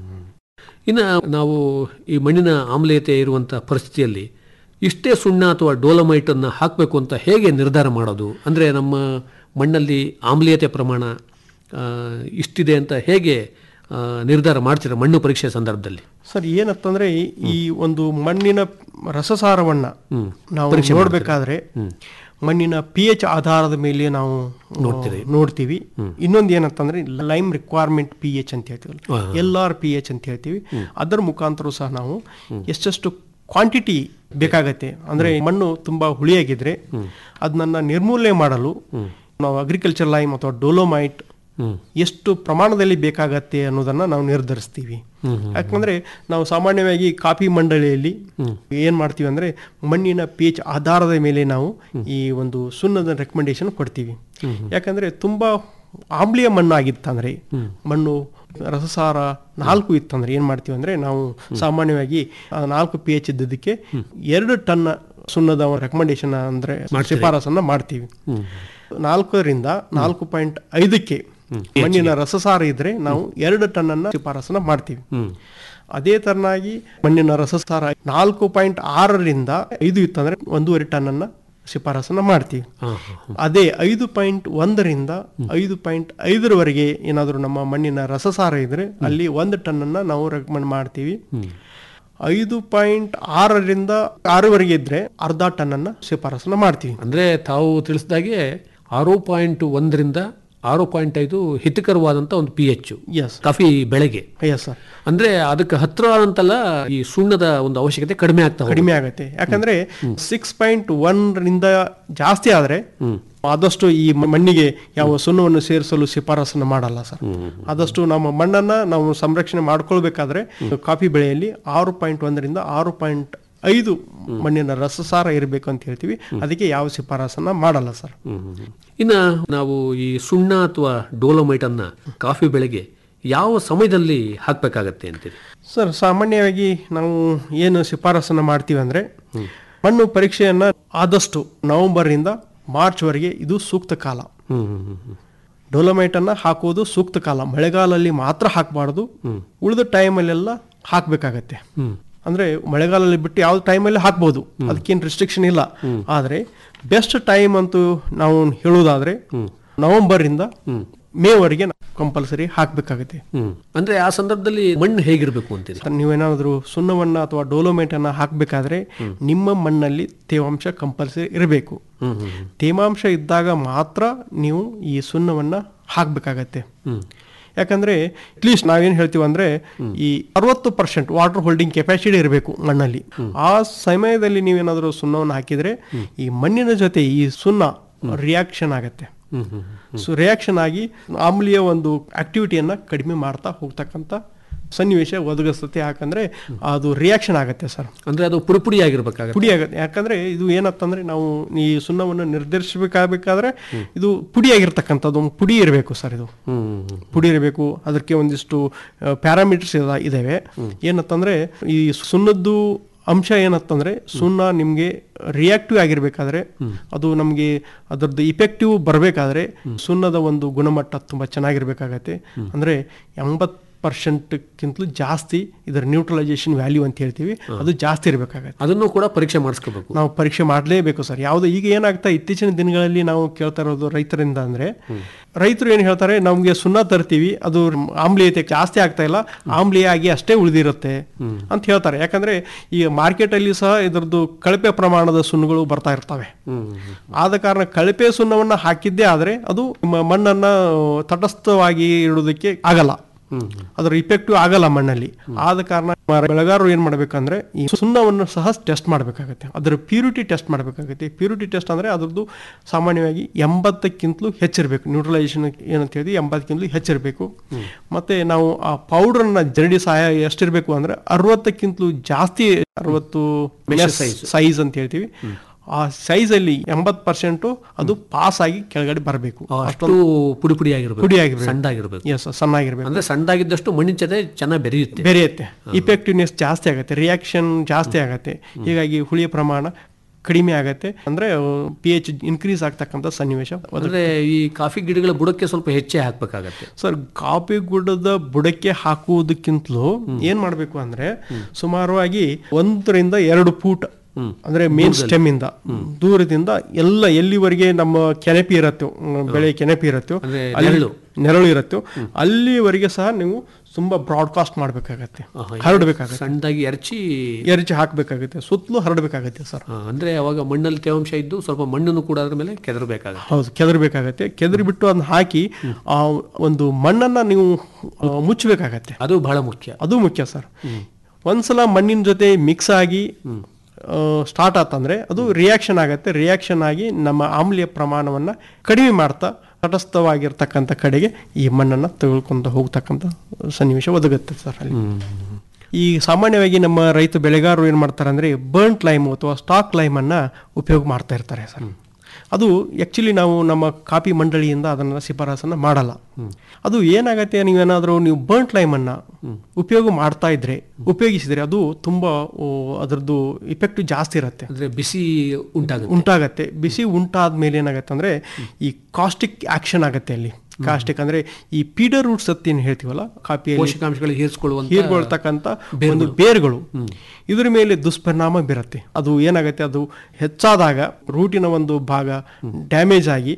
ಇನ್ನು ನಾವು ಈ ಮಣ್ಣಿನ ಆಮ್ಲೀಯತೆ ಇರುವಂಥ ಪರಿಸ್ಥಿತಿಯಲ್ಲಿ ಇಷ್ಟೇ ಸುಣ್ಣ ಅಥವಾ ಡೋಲಮೈಟ್ ಅನ್ನ ಹಾಕಬೇಕು ಅಂತ ಹೇಗೆ ನಿರ್ಧಾರ ಮಾಡೋದು ಅಂದರೆ ನಮ್ಮ ಮಣ್ಣಲ್ಲಿ ಆಮ್ಲೀಯತೆ ಪ್ರಮಾಣ ಆ, ಇಷ್ಟಿದೆ ಅಂತ ಹೇಗೆ ಆ, ನಿರ್ಧಾರ ಮಾಡ್ತೀರಾ ಮಣ್ಣು ಪರೀಕ್ಷೆ ಸಂದರ್ಭದಲ್ಲಿ ಸರ್ ಏನತ್ತಂದ್ರೆ ಈ- ಈ ಒಂದು ಮಣ್ಣಿನ ರಸಸಾರವನ್ನ ನಾವು ಪರೀಕ್ಷೆ ನೋಡ್ಬೇಕಾದ್ರೆ ಮಣ್ಣಿನ ಪಿ ಎಚ್ ಆಧಾರದ ಮೇಲೆ ನಾವು ನೋಡ್ತೀರಿ. ನೋಡ್ತೀವಿ ಇನ್ನೊಂದು ಏನಂತಂದ್ರೆ ಲೈಮ್ ರಿಕ್ವೈರ್ಮೆಂಟ್ ಪಿ ಎಚ್ ಅಂತ ಹೇಳ್ತೀವಿ ಹಾ. ಎಲ್ ಆರ್ ಪಿ ಎಚ್ ಅಂತ ಹೇಳ್ತೀವಿ ಅದರ ಮುಖಾಂತರ ಸಹ ನಾವು ಎಷ್ಟೆಷ್ಟು ಕ್ವಾಂಟಿಟಿ ಬೇಕಾಗತ್ತೆ ಅಂದ್ರೆ ಮಣ್ಣು ತುಂಬಾ ಹುಳಿಯಾಗಿದ್ರೆ ಅದನ್ನ ನಿರ್ಮೂಲನೆ ಮಾಡಲು ನಾವು ಅಗ್ರಿಕಲ್ಚರ್ ಲೈಮ್ ಅಥವಾ ಡೋಲೋಮೈಟ್ ಎಷ್ಟು ಪ್ರಮಾಣದಲ್ಲಿ ಬೇಕಾಗತ್ತೆ ಅನ್ನೋದನ್ನ ನಾವು ನಿರ್ಧರಿಸ್ತೀವಿ ಯಾಕಂದ್ರೆ ನಾವು ಸಾಮಾನ್ಯವಾಗಿ ಕಾಫಿ ಮಂಡಳಿಯಲ್ಲಿ ಏನ್ ಮಾಡ್ತೀವಿ ಅಂದ್ರೆ ಮಣ್ಣಿನ ಪೇಚ್ ಆಧಾರದ ಮೇಲೆ ನಾವು ಈ ಒಂದು ಸುಣ್ಣದ ರೆಕಮೆಂಡೇಶನ್ ಕೊಡ್ತೀವಿ ಯಾಕಂದ್ರೆ ತುಂಬಾ ಆಮ್ಲೀಯ ಮಣ್ಣು ಆಗಿತ್ತಂದ್ರೆ ಮಣ್ಣು ರಸಸಾರ ನಾಲ್ಕು ಇತ್ತಂದ್ರೆ ಏನ್ ಮಾಡ್ತೀವಿ ಅಂದ್ರೆ ನಾವು ಸಾಮಾನ್ಯವಾಗಿ ಆ ನಾಲ್ಕು ಪಿ ಎಚ್ ಇದ್ದದಕ್ಕೆ ಎರಡು ಟನ್ ಸುಣ್ಣದ ರೆಕಮೆಂಡೇಶನ್ ಅಂದ್ರೆ ಮಾಡ್ತೀರಿ. ಶಿಫಾರಸನ್ನ ಮಾಡ್ತೀವಿ ನಾಲ್ಕರಿಂದ ನಾಲ್ಕು ಪಾಯಿಂಟ್ ಐದಕ್ಕೆ ಮಣ್ಣಿನ ರಸಸಾರ ಇದ್ರೆ ನಾವು ಎರಡು ಟನ್ ಅನ್ನ ಶಿಫಾರಸನ್ನ ಮಾಡ್ತೀವಿ ಅದೇ ತರನಾಗಿ ಮಣ್ಣಿನ ರಸಸಾರ ನಾಲ್ಕು ಪಾಯಿಂಟ್ ಆರರಿಂದ ಐದು ಇತ್ತಂದ್ರೆ ಒಂದೂವರೆ ಟನ್ ಅನ್ನ ಶಿಫಾರಸನ್ನ ಮಾಡ್ತೀವಿ ಅದೇ ಐದು ಪಾಯಿಂಟ್ ಒಂದರಿಂದ ಐದು ಪಾಯಿಂಟ್ ಐದರವರೆಗೆ ಏನಾದರೂ ನಮ್ಮ ಮಣ್ಣಿನ ರಸಸಾರ ಇದ್ರೆ ಅಲ್ಲಿ ಒಂದು ಟನ್ ಅನ್ನ ನಾವು ರೆಕಮೆಂಡ್ ಮಾಡ್ತೀವಿ ಐದು ಪಾಯಿಂಟ್ ಆರರಿಂದ ಆರವರೆಗೆ ಇದ್ರೆ ಅರ್ಧ ಟನ್ ಅನ್ನ ಶಿಫಾರಸನ್ನ ಮಾಡ್ತೀವಿ ಅಂದ್ರೆ ತಾವು ತಿಳಿಸಿದಾಗೆ ಆರು ಪಾಯಿಂಟ್ ಒಂದರಿಂದ ಆರು ಪಾಯಿಂಟ್ ಐದು ಹಿತಕರವಾದಂತ ಒಂದು ಪಿ ಎಚ್ ಎಸ್ ಕಾಫಿ ಬೆಳೆಗೆ ಎಸ್ ಸರ್ ಅಂದ್ರೆ ಅದಕ್ಕೆ ಹತ್ರ ಆದಂತಲ್ಲ ಈ ಸುಣ್ಣದ ಒಂದು ಅವಶ್ಯಕತೆ ಕಡಿಮೆ ಆಗ್ತಾ ಹೋಗುತ್ತೆ. ಕಡಿಮೆ ಆಗುತ್ತೆ ಯಾಕಂದ್ರೆ ಸಿಕ್ಸ್ ಪಾಯಿಂಟ್ ಒನ್ ರಿಂದ ಜಾಸ್ತಿ ಆದ್ರೆ ಆದಷ್ಟು ಈ ಮ- ಮಣ್ಣಿಗೆ ಯಾವ ಸುಣ್ಣವನ್ನು ಸೇರಿಸಲು ಶಿಫಾರಸನ್ನು ಮಾಡಲ್ಲ ಸರ್ ಆದಷ್ಟು ನಮ್ಮ ಮಣ್ಣನ್ನ ನಾವು ಸಂರಕ್ಷಣೆ ಮಾಡ್ಕೊಳ್ಬೇಕಾದ್ರೆ ಕಾಫಿ ಬೆಳೆಯಲ್ಲಿ ಆರು ಪಾಯಿಂಟ್ ಒಂದರಿಂದ ಆರು ಪಾಯಿಂಟ್ ಐದು ಮಣ್ಣಿನ ರಸಸಾರ ಇರಬೇಕು ಅಂತ ಹೇಳ್ತೀವಿ ಅದಕ್ಕೆ ಯಾವ ಶಿಫಾರಸನ್ನ ಮಾಡಲ್ಲ ಸರ್ ಇನ್ನ ನಾವು ಈ ಸುಣ್ಣ ಅಥವಾ ಡೋಲೋಮೈಟ್ ಅನ್ನ ಕಾಫಿ ಬೆಳೆಗೆ ಯಾವ ಸಮಯದಲ್ಲಿ ಹಾಕ್ಬೇಕಾಗತ್ತೆ ಅಂತೀರಿ ಸರ್ ಸಾಮಾನ್ಯವಾಗಿ ನಾವು ಏನು ಶಿಫಾರಸನ್ನ ಮಾಡ್ತೀವಿ ಅಂದ್ರೆ ಮಣ್ಣು ಪರೀಕ್ಷೆಯನ್ನ ಆದಷ್ಟು ನವೆಂಬರ್ ಇಂದ ಮಾರ್ಚ್ ವರೆಗೆ ಇದು ಸೂಕ್ತ ಕಾಲ ಡೊಲೊಮೈಟ್ ಅನ್ನ ಹಾಕೋದು ಸೂಕ್ತ ಕಾಲ ಮಳೆಗಾಲಲ್ಲಿ ಮಾತ್ರ ಹಾಕಬಾರ್ದು ಉಳಿದ ಟೈಮಲ್ಲೆಲ್ಲ ಹಾಕ್ಬೇಕಾಗತ್ತೆ ಅಂದ್ರೆ ಮಳೆಗಾಲದಲ್ಲಿ ಬಿಟ್ಟು ಯಾವ ಟೈಮಲ್ಲಿ ಹಾಕ್ಬೋದು ಅದಕ್ಕೇನು ರಿಸ್ಟ್ರಿಕ್ಷನ್ ಇಲ್ಲ ಆದ್ರೆ ಬೆಸ್ಟ್ ಟೈಮ್ ಅಂತೂ ನಾವು ಹೇಳೋದಾದ್ರೆ ನವೆಂಬರ್ ಇಂದ ಮೇವರೆಗೆ ಕಂಪಲ್ಸರಿ ಹಾಕ್ಬೇಕಾಗತ್ತೆ ಅಂದ್ರೆ ಆ ಸಂದರ್ಭದಲ್ಲಿ ಮಣ್ಣು ಹೇಗಿರ್ಬೇಕು ಅಂತೀರಿ ಸರ್ ನೀವೇನಾದ್ರೂ ಸುಣ್ಣವನ್ನ ಅಥವಾ ಡೋಲೋಮೈಟ್ ಅನ್ನ ಹಾಕ್ಬೇಕಾದ್ರೆ ನಿಮ್ಮ ಮಣ್ಣಲ್ಲಿ ತೇವಾಂಶ ಕಂಪಲ್ಸರಿ ಇರಬೇಕು ತೇವಾಂಶ ಇದ್ದಾಗ ಮಾತ್ರ ನೀವು ಈ ಸುಣ್ಣವನ್ನ ಹಾಕ್ಬೇಕಾಗತ್ತೆ ಯಾಕಂದ್ರೆ ಅಟ್ಲೀಸ್ಟ್ ನಾವೇನ್ ಹೇಳ್ತೀವಿ ಅಂದ್ರೆ ಈ ಅರವತ್ತು ಪರ್ಸೆಂಟ್ ವಾಟರ್ ಹೋಲ್ಡಿಂಗ್ ಕೆಪಾಸಿಟಿ ಇರಬೇಕು ಮಣ್ಣಲ್ಲಿ ಆ ಸಮಯದಲ್ಲಿ ನೀವೇನಾದ್ರೂ ಸುಣ್ಣವನ್ನು ಹಾಕಿದ್ರೆ ಈ ಮಣ್ಣಿನ ಜೊತೆ ಈ ಸುಣ್ಣ ರಿಯಾಕ್ಷನ್ ಆಗತ್ತೆ ಸೊ ರಿಯಾಕ್ಷನ್ ಆಗಿ ಆಮ್ಲೀಯ ಒಂದು ಆಕ್ಟಿವಿಟಿಯನ್ನ ಕಡಿಮೆ ಮಾಡ್ತಾ ಹೋಗ್ತಕ್ಕಂಥ ಸನ್ನಿವೇಶ ಒದಗಿಸ್ತತೆ ಯಾಕಂದ್ರೆ ಅದು ರಿಯಾಕ್ಷನ್ ಆಗತ್ತೆ ಸರ್ ಅಂದ್ರೆ ಅದು ಪುಡಿ ಪುಡಿ ಆಗಿರ್ಬೇಕಾಗತ್ತೆ ಪುಡಿ ಆಗತ್ತೆ ಯಾಕಂದ್ರೆ ಇದು ಏನತ್ತಂದ್ರೆ ನಾವು ಈ ಸುಣ್ಣವನ್ನು ನಿರ್ಧರಿಸಬೇಕಾಗಬೇಕಾದ್ರೆ ಇದು ಪುಡಿ ಆಗಿರ್ತಕ್ಕಂಥದ್ದು ಒಂದು ಪುಡಿ ಇರಬೇಕು ಸರ್ ಇದು ಪುಡಿ ಇರಬೇಕು ಅದಕ್ಕೆ ಒಂದಿಷ್ಟು ಪ್ಯಾರಾಮೀಟರ್ಸ್ ಇದಾವೆ ಏನತ್ತಂದ್ರೆ ಈ ಸುಣ್ಣದ್ದು ಅಂಶ ಏನತ್ತಂದ್ರೆ ಸುಣ್ಣ ನಿಮ್ಗೆ ರಿಯಾಕ್ಟಿವ್ ಆಗಿರ್ಬೇಕಾದ್ರೆ ಅದು ನಮ್ಗೆ ಅದರದ್ದು ಇಫೆಕ್ಟಿವ್ ಬರಬೇಕಾದ್ರೆ ಸುಣ್ಣದ ಒಂದು ಗುಣಮಟ್ಟ ತುಂಬಾ ಚೆನ್ನಾಗಿರ್ಬೇಕಾಗತ್ತೆ ಅಂದ್ರೆ ಎಂಬತ್ ಪರ್ಸೆಂಟ್ಗಿಂತಲೂ ಜಾಸ್ತಿ ಇದರ ನ್ಯೂಟ್ರಲೈಸೇಷನ್ ವ್ಯಾಲ್ಯೂ ಅಂತ ಹೇಳ್ತೀವಿ ಅದು ಜಾಸ್ತಿ ಇರಬೇಕಾಗತ್ತೆ ಅದನ್ನು ಕೂಡ ಪರೀಕ್ಷೆ ಮಾಡಿಸ್ಕೋಬೇಕು ನಾವು ಪರೀಕ್ಷೆ ಮಾಡಲೇಬೇಕು ಸರ್ ಯಾವುದು ಈಗ ಏನಾಗ್ತಾ ಇತ್ತೀಚಿನ ದಿನಗಳಲ್ಲಿ ನಾವು ಕೇಳ್ತಾ ಇರೋದು ರೈತರಿಂದ ಅಂದ್ರೆ ರೈತರು ಏನು ಹೇಳ್ತಾರೆ ನಮ್ಗೆ ಸುಣ್ಣ ತರ್ತೀವಿ ಅದು ಆಮ್ಲೀಯತೆ ಜಾಸ್ತಿ ಆಗ್ತಾ ಇಲ್ಲ ಆಮ್ಲೀಯ ಆಗಿ ಅಷ್ಟೇ ಉಳಿದಿರುತ್ತೆ ಅಂತ ಹೇಳ್ತಾರೆ ಯಾಕಂದ್ರೆ ಈ ಮಾರ್ಕೆಟ್ ಅಲ್ಲಿ ಸಹ ಇದರದ್ದು ಕಳಪೆ ಪ್ರಮಾಣದ ಸುಣ್ಣಗಳು ಬರ್ತಾ ಇರ್ತವೆ ಆದ ಕಾರಣ ಕಳಪೆ ಸುಣ್ಣವನ್ನ ಹಾಕಿದ್ದೇ ಆದ್ರೆ ಅದು ಮ- ಮಣ್ಣನ್ನ ತಟಸ್ಥವಾಗಿ ಇಡೋದಕ್ಕೆ ಆಗಲ್ಲ ಅದರ ಇಫೆಕ್ಟಿವ್ ಆಗಲ್ಲ ಮಣ್ಣಲ್ಲಿ ಆದ ಕಾರಣ ಬೆಳೆಗಾರರು ಏನ್ ಮಾಡ್ಬೇಕಂದ್ರೆ ಈ ಸುಣ್ಣವನ್ನು ಸಹ ಟೆಸ್ಟ್ ಮಾಡಬೇಕಾಗತ್ತೆ ಅದರ ಪ್ಯೂರಿಟಿ ಟೆಸ್ಟ್ ಮಾಡಬೇಕಾಗತ್ತೆ ಪ್ಯೂರಿಟಿ ಟೆಸ್ಟ್ ಅಂದ್ರೆ ಅದ್ರದ್ದು ಸಾಮಾನ್ಯವಾಗಿ ಎಂಬತ್ತಕ್ಕಿಂತಲೂ ಹೆಚ್ಚಿರಬೇಕು ನ್ಯೂಟ್ರಲೈಸೇಷನ್ ಏನಂತ ಹೇಳಿ ಎಂಬತ್ತಕ್ಕಿಂತಲೂ ಹೆಚ್ಚಿರಬೇಕು ಮತ್ತೆ ನಾವು ಆ ಪೌಡರ್ನ ಜರಡಿ ಸಹಾಯ ಎಷ್ಟಿರಬೇಕು ಅಂದ್ರೆ ಅರವತ್ತಕ್ಕಿಂತಲೂ ಜಾಸ್ತಿ ಅರವತ್ತು ಸೈಜ್ ಅಂತ ಹೇಳ್ತೀವಿ ಆ ಸೈಜ್ ಅಲ್ಲಿ ಎಂಬತ್ ಪರ್ಸೆಂಟ್ ಅದು ಪಾಸ್ ಆಗಿ ಕೆಳಗಡೆ ಬರಬೇಕು ಅಷ್ಟು ಪುಡಿ ಪುಡಿ ಆಗಿರ್ಬೇಕು ಪುಡಿ ಆಗಿರ್ಬೇಕು. ಸಣ್ಣದಾಗಿರ್ಬೇಕು ಎಸ್ ಸಣ್ಣಾಗಿರ್ಬೇಕು ಅಂದ್ರೆ ಸಣ್ಣದಾಗಿದ್ದಷ್ಟು ಮಣ್ಣಿನ ಜೊತೆ ಚೆನ್ನಾಗಿ ಬೆರೆಯುತ್ತೆ ಬೆರೆಯುತ್ತೆ ಇಫೆಕ್ಟಿವ್ನೆಸ್ ಜಾಸ್ತಿ ಆಗುತ್ತೆ ರಿಯಾಕ್ಷನ್ ಜಾಸ್ತಿ ಆಗತ್ತೆ ಹೀಗಾಗಿ ಹುಳಿಯ ಪ್ರಮಾಣ ಕಡಿಮೆ ಆಗತ್ತೆ ಅಂದ್ರೆ ಪಿ ಎಚ್ ಇನ್ಕ್ರೀಸ್ ಆಗ್ತಕ್ಕಂಥ ಸನ್ನಿವೇಶ ಒದಗ್- ಅಂದ್ರೆ ಈ ಕಾಫಿ ಗಿಡಗಳ ಬುಡಕ್ಕೆ ಸ್ವಲ್ಪ ಹೆಚ್ಚೇ ಹಾಕ್ಬೇಕಾಗತ್ತೆ ಸರ್ ಕಾಫಿ ಗುಡ್ಡದ ಬುಡಕ್ಕೆ ಹಾಕುವುದಕ್ಕಿಂತಲೂ ಏನ್ ಮಾಡ್ಬೇಕು ಅಂದ್ರೆ ಸುಮಾರವಾಗಿ ಒಂದರಿಂದ ಎರಡು ಫೂಟ್ ಅಂದ್ರೆ ಮೇನ್ ಸ್ಟೆಮ್ ಇಂದ ದೂರದಿಂದ ಎಲ್ಲ ಎಲ್ಲಿವರೆಗೆ ನಮ್ಮ ಕೆನಪಿ ಇರತ್ತೋ ಮ್, ಬೆಳೆ ಕೆನಪಿ ಇರತ್ತೋ ಅಂದ್ರೆ ಅಲ್ಲಿ ನೆರಳು. ನೆರಳು ಇರುತ್ತೆ ಅಲ್ಲಿವರೆಗೆ ಸಹ ನೀವು ತುಂಬಾ ಬ್ರಾಡ್ಕಾಸ್ಟ್ ಮಾಡಬೇಕಾಗತ್ತೆ ಹರಡಬೇಕಾಗತ್ತೆ ಸಣ್ಣದಾಗಿ ಎರಚಿ ಎರಚಿ ಹಾಕಬೇಕಾಗುತ್ತೆ ಸುತ್ತಲೂ ಹರಡಬೇಕಾಗತ್ತೆ ಸರ್ ಆ, ಅಂದ್ರೆ ಅವಾಗ ಮಣ್ಣಲ್ಲಿ ತೇವಾಂಶ ಇದ್ದು ಸ್ವಲ್ಪ ಮಣ್ಣನ್ನು ಕೂಡ ಅದ್ರ ಮೇಲೆ ಕೆದರಬೇಕಾಗುತ್ತೆ ಹೌದು ಕೆದರ್ಬೇಕಾಗತ್ತೆ ಕೆದರಿ ಬಿಟ್ಟು ಅದನ್ನ ಹಾಕಿ ಆ ಒಂದು ಮಣ್ಣನ್ನ ನೀವು ಆ, ಮುಚ್ಚಬೇಕಾಗತ್ತೆ ಅದು ಬಹಳ ಮುಖ್ಯ ಅದು ಮುಖ್ಯ ಸರ್ ಒಂದ್ಸಲ ಮಣ್ಣಿನ ಜೊತೆ ಮಿಕ್ಸ್ ಆಗಿ ಸ್ಟಾರ್ಟ್ ಆತಂದ್ರೆ ಅದು ರಿಯಾಕ್ಷನ್ ಆಗತ್ತೆ ರಿಯಾಕ್ಷನ್ ಆಗಿ ನಮ್ಮ ಆಮ್ಲೀಯ ಪ್ರಮಾಣವನ್ನ ಕಡಿಮೆ ಮಾಡ್ತಾ ತಟಸ್ಥವಾಗಿರ್ತಕ್ಕಂಥ ಕಡೆಗೆ ಈ ಮಣ್ಣನ್ನ ತೆಗೆದುಕೊಂಡು ಹೋಗ್ತಕ್ಕಂಥ ಸನ್ನಿವೇಶ ಒದಗುತ್ತೆ ಸರ್ ಅಲ್ಲಿ ಈ ಸಾಮಾನ್ಯವಾಗಿ ನಮ್ಮ ರೈತ ಬೆಳೆಗಾರರು ಏನು ಮಾಡ್ತಾರೆ ಅಂದರೆ ಬರ್ಂಟ್ ಲೈಮ್ ಅಥವಾ ಸ್ಟಾಕ್ ಲೈಮನ್ನ ಉಪಯೋಗ ಮಾಡ್ತಾ ಇರ್ತಾರೆ ಸರ್ ಅದು ಆ್ಯಕ್ಚುಲಿ ನಾವು ನಮ್ಮ ಕಾಪಿ ಮಂಡಳಿಯಿಂದ ಅದನ್ನು ಶಿಫಾರಸನ್ನು ಮಾಡಲ್ಲ ಅದು ಏನಾಗತ್ತೆ ನೀವೇನಾದರೂ ನೀವು ಬರ್ಂಟ್ ಲೈಮನ್ನು ಉಪಯೋಗ ಮಾಡ್ತಾ ಇದ್ರೆ ಉಪಯೋಗಿಸಿದ್ರೆ ಅದು ತುಂಬ ಓ, ಅದರದ್ದು ಇಫೆಕ್ಟ್ ಜಾಸ್ತಿ ಇರುತ್ತೆ ಅಂದ್ರೆ ಬಿಸಿ ಉಂಟಾಗುತ್ತೆ ಉಂಟಾಗತ್ತೆ ಬಿಸಿ ಉಂಟಾದ ಮೇಲೆ ಏನಾಗತ್ತೆ ಅಂದ್ರೆ ಈ ಕಾಸ್ಟಿಕ್ ಆಕ್ಷನ್ ಆಗತ್ತೆ ಅಲ್ಲಿ ಕಾಸ್ಟಿಕ್ ಅಂದ್ರೆ ಈ ಪೀಡರ್ ರೂಟ್ಸ್ ಅಂತ ಏನು ಹೇಳ್ತೀವಲ್ಲ ಕಾಪಿಯಲ್ಲಿ ಪೋಷಕಾಂಶಗಳು ಹೀರಿಸ್ಕೊಳ್ಳುವಂತ ಹೀರ್ಕೊಳ್ತಕ್ಕಂಥ ಒಂದು ಬೇರುಗಳು ಇದ್ರ ಮೇಲೆ ದುಷ್ಪರಿಣಾಮ ಬೀರುತ್ತೆ ಅದು ಏನಾಗುತ್ತೆ ಅದು ಹೆಚ್ಚಾದಾಗ ರೂಟಿನ ಒಂದು ಭಾಗ ಡ್ಯಾಮೇಜ್ ಆಗಿ